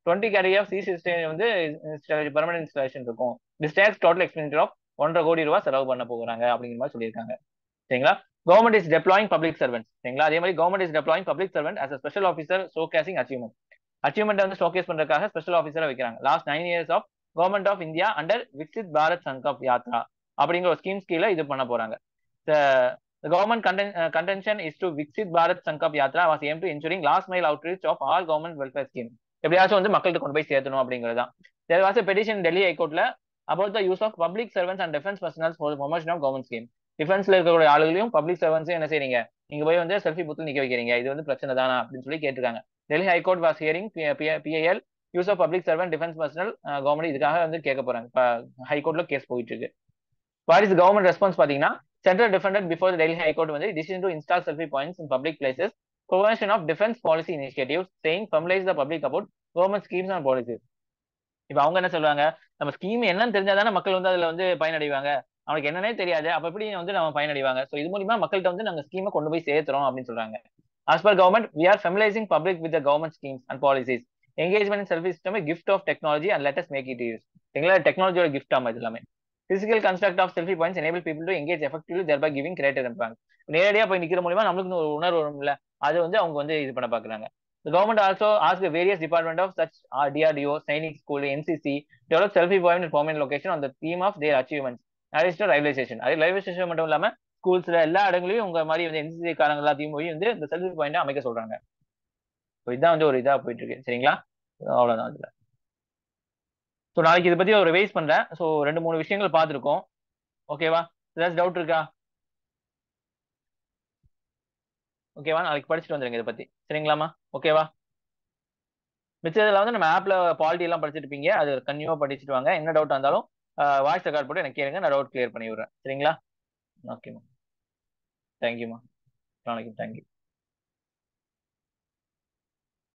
twenty carry of CC வந்து permanent installation இருக்கும் டிஸ்டாக்ஸ் total expenditure of ஒன்றரை கோடி ரூபாய் செலவு பண்ண போகிறாங்க அப்படிங்கிற மாதிரி சொல்லியிருக்காங்க சரிங்களா government is deploying public servant சரிங்களா அதே மாதிரி government is deploying public servant as special officer showcasing achievement achievement வந்து ஷோகேஸ் பண்றதுக்காக ஸ்பெஷல் ஆஃபீஸரை வைக்கிறாங்க last nine years of government of India under Viksit Bharat Sankalp Yatra அப்படிங்கிற ஒரு ஸ்கீம்ஸ் கீழே இது பண்ண போறாங்க The government conten- uh, contention is to Viksit Bharat Sankap Yatra was aimed to ensuring last mile outreach of all government welfare schemes. எப்படியாச்சும் வந்து மக்கள்கிட்ட கொண்டு போய் சேர்த்தணும் அப்படிங்கிறது தான் தேர் வாஸ் பெட்டிஷன் டெல்லி ஹைகோர்ட்ல about the use of public servants and defence personnels for promotion of government scheme டிஃபென்ஸ்ல இருக்கக்கூடிய ஆளுகளையும் பப்ளிக் சர்வன்ஸும் என்ன செய்றீங்க நீங்க போய் வந்து செல்ஃபி புத்தில் நிக்க வைக்கிறீங்க இது வந்து பிரச்சனை தானா அப்படின்னு சொல்லி கேட்டிருக்காங்க Delhi high court was hearing PIL use of public servant defence personnel government இதுக்காக வந்து கேட்க போறாங்க இப்போ ஹைகோர்ட்ல கேஸ் போயிட்டு இருக்கு வாட் இஸ் கவர்மெண்ட் ரெஸ்பான்ஸ் பாத்தீங்கன்னா central defended before Delhi high court வந்து decision to install selfie points in public places provision of defence policy initiative saying familiarise the public about government schemes and policies இப்போ அவங்க என்ன சொல்லுவாங்க நம்ம scheme என்னன்னு தெரிஞ்சாதானே மக்கள் வந்து அதுல வந்து பயனடைவாங்க அவனுக்கு என்னன்னே தெரியாது அப்ப எப்படி வந்து நம்ம பயனடைவாங்க ஸோ இது மூலியமா மக்கள்கிட்ட வந்து நாங்க ஸ்கீமை கொண்டு போய் சேர்த்துறோம் அப்படின்னு சொல்றாங்க as per government we are familiarising public with government schemes and policies engagement selfie system gift of technology and let's make it use எங்களோட டெக்னாலஜியோட கிஃப்ட் ஆமா இது எல்லாமே physical construct of selfie points enable people to engage effectively thereby giving greater impact நேரடியா போய் நிக்கிற மூலியமா நம்மளுக்கு ஒரு உணர்வு வரும்ல அது வந்து அவங்க வந்து இது பண்ண பாக்குறாங்க The government also asked various department of such uh, DRDO, Sainik School, NCC, develop selfie point and permanent location on the theme of their achievements. Arrest railway station அது ரயில்வே ஸ்டேஷன் மட்டும் இல்லாம ஸ்கூல்ஸ்ல எல்லா இடங்களையும் உங்க மாதிரி வந்து என்சிசி காரங்க எல்லாத்தையும் போய் வந்து இந்த செல்ஃபி பாயிண்ட் அமைக்க சொல்றாங்க இதுதான் வந்து ஒரு இதா போயிட்டு இருக்கு சரிங்களா அவ்வளவுதான் அதுல ஸோ நாளைக்கு இதை பத்தி ஒரு ரிவைஸ் பண்றேன் ஸோ ரெண்டு மூணு விஷயங்கள் பார்த்துருக்கோம் ஓகேவா ஏதாச்சும் டவுட் இருக்கா ஓகேவா நாளைக்கு படிச்சுட்டு வந்துருங்க இதை பத்தி சரிங்களாமா ஓகேவா மிச்சதுல வந்து நம்ம ஆப்ல பாலிட்டி எல்லாம் படிச்சுட்டு இருப்பீங்க அது கன்யூவா படிச்சுட்டு வாங்க என்ன டவுட் இருந்தாலும் வாய்ஸ் ரெக்கார்ட் போட்டு எனக்கு கேளுங்க நான் டவுட் கிளியர் பண்ணி விடுறேன் சரிங்களா ஓகேம்மா தேங்க்யூம்மா நாளைக்கு தேங்க்யூ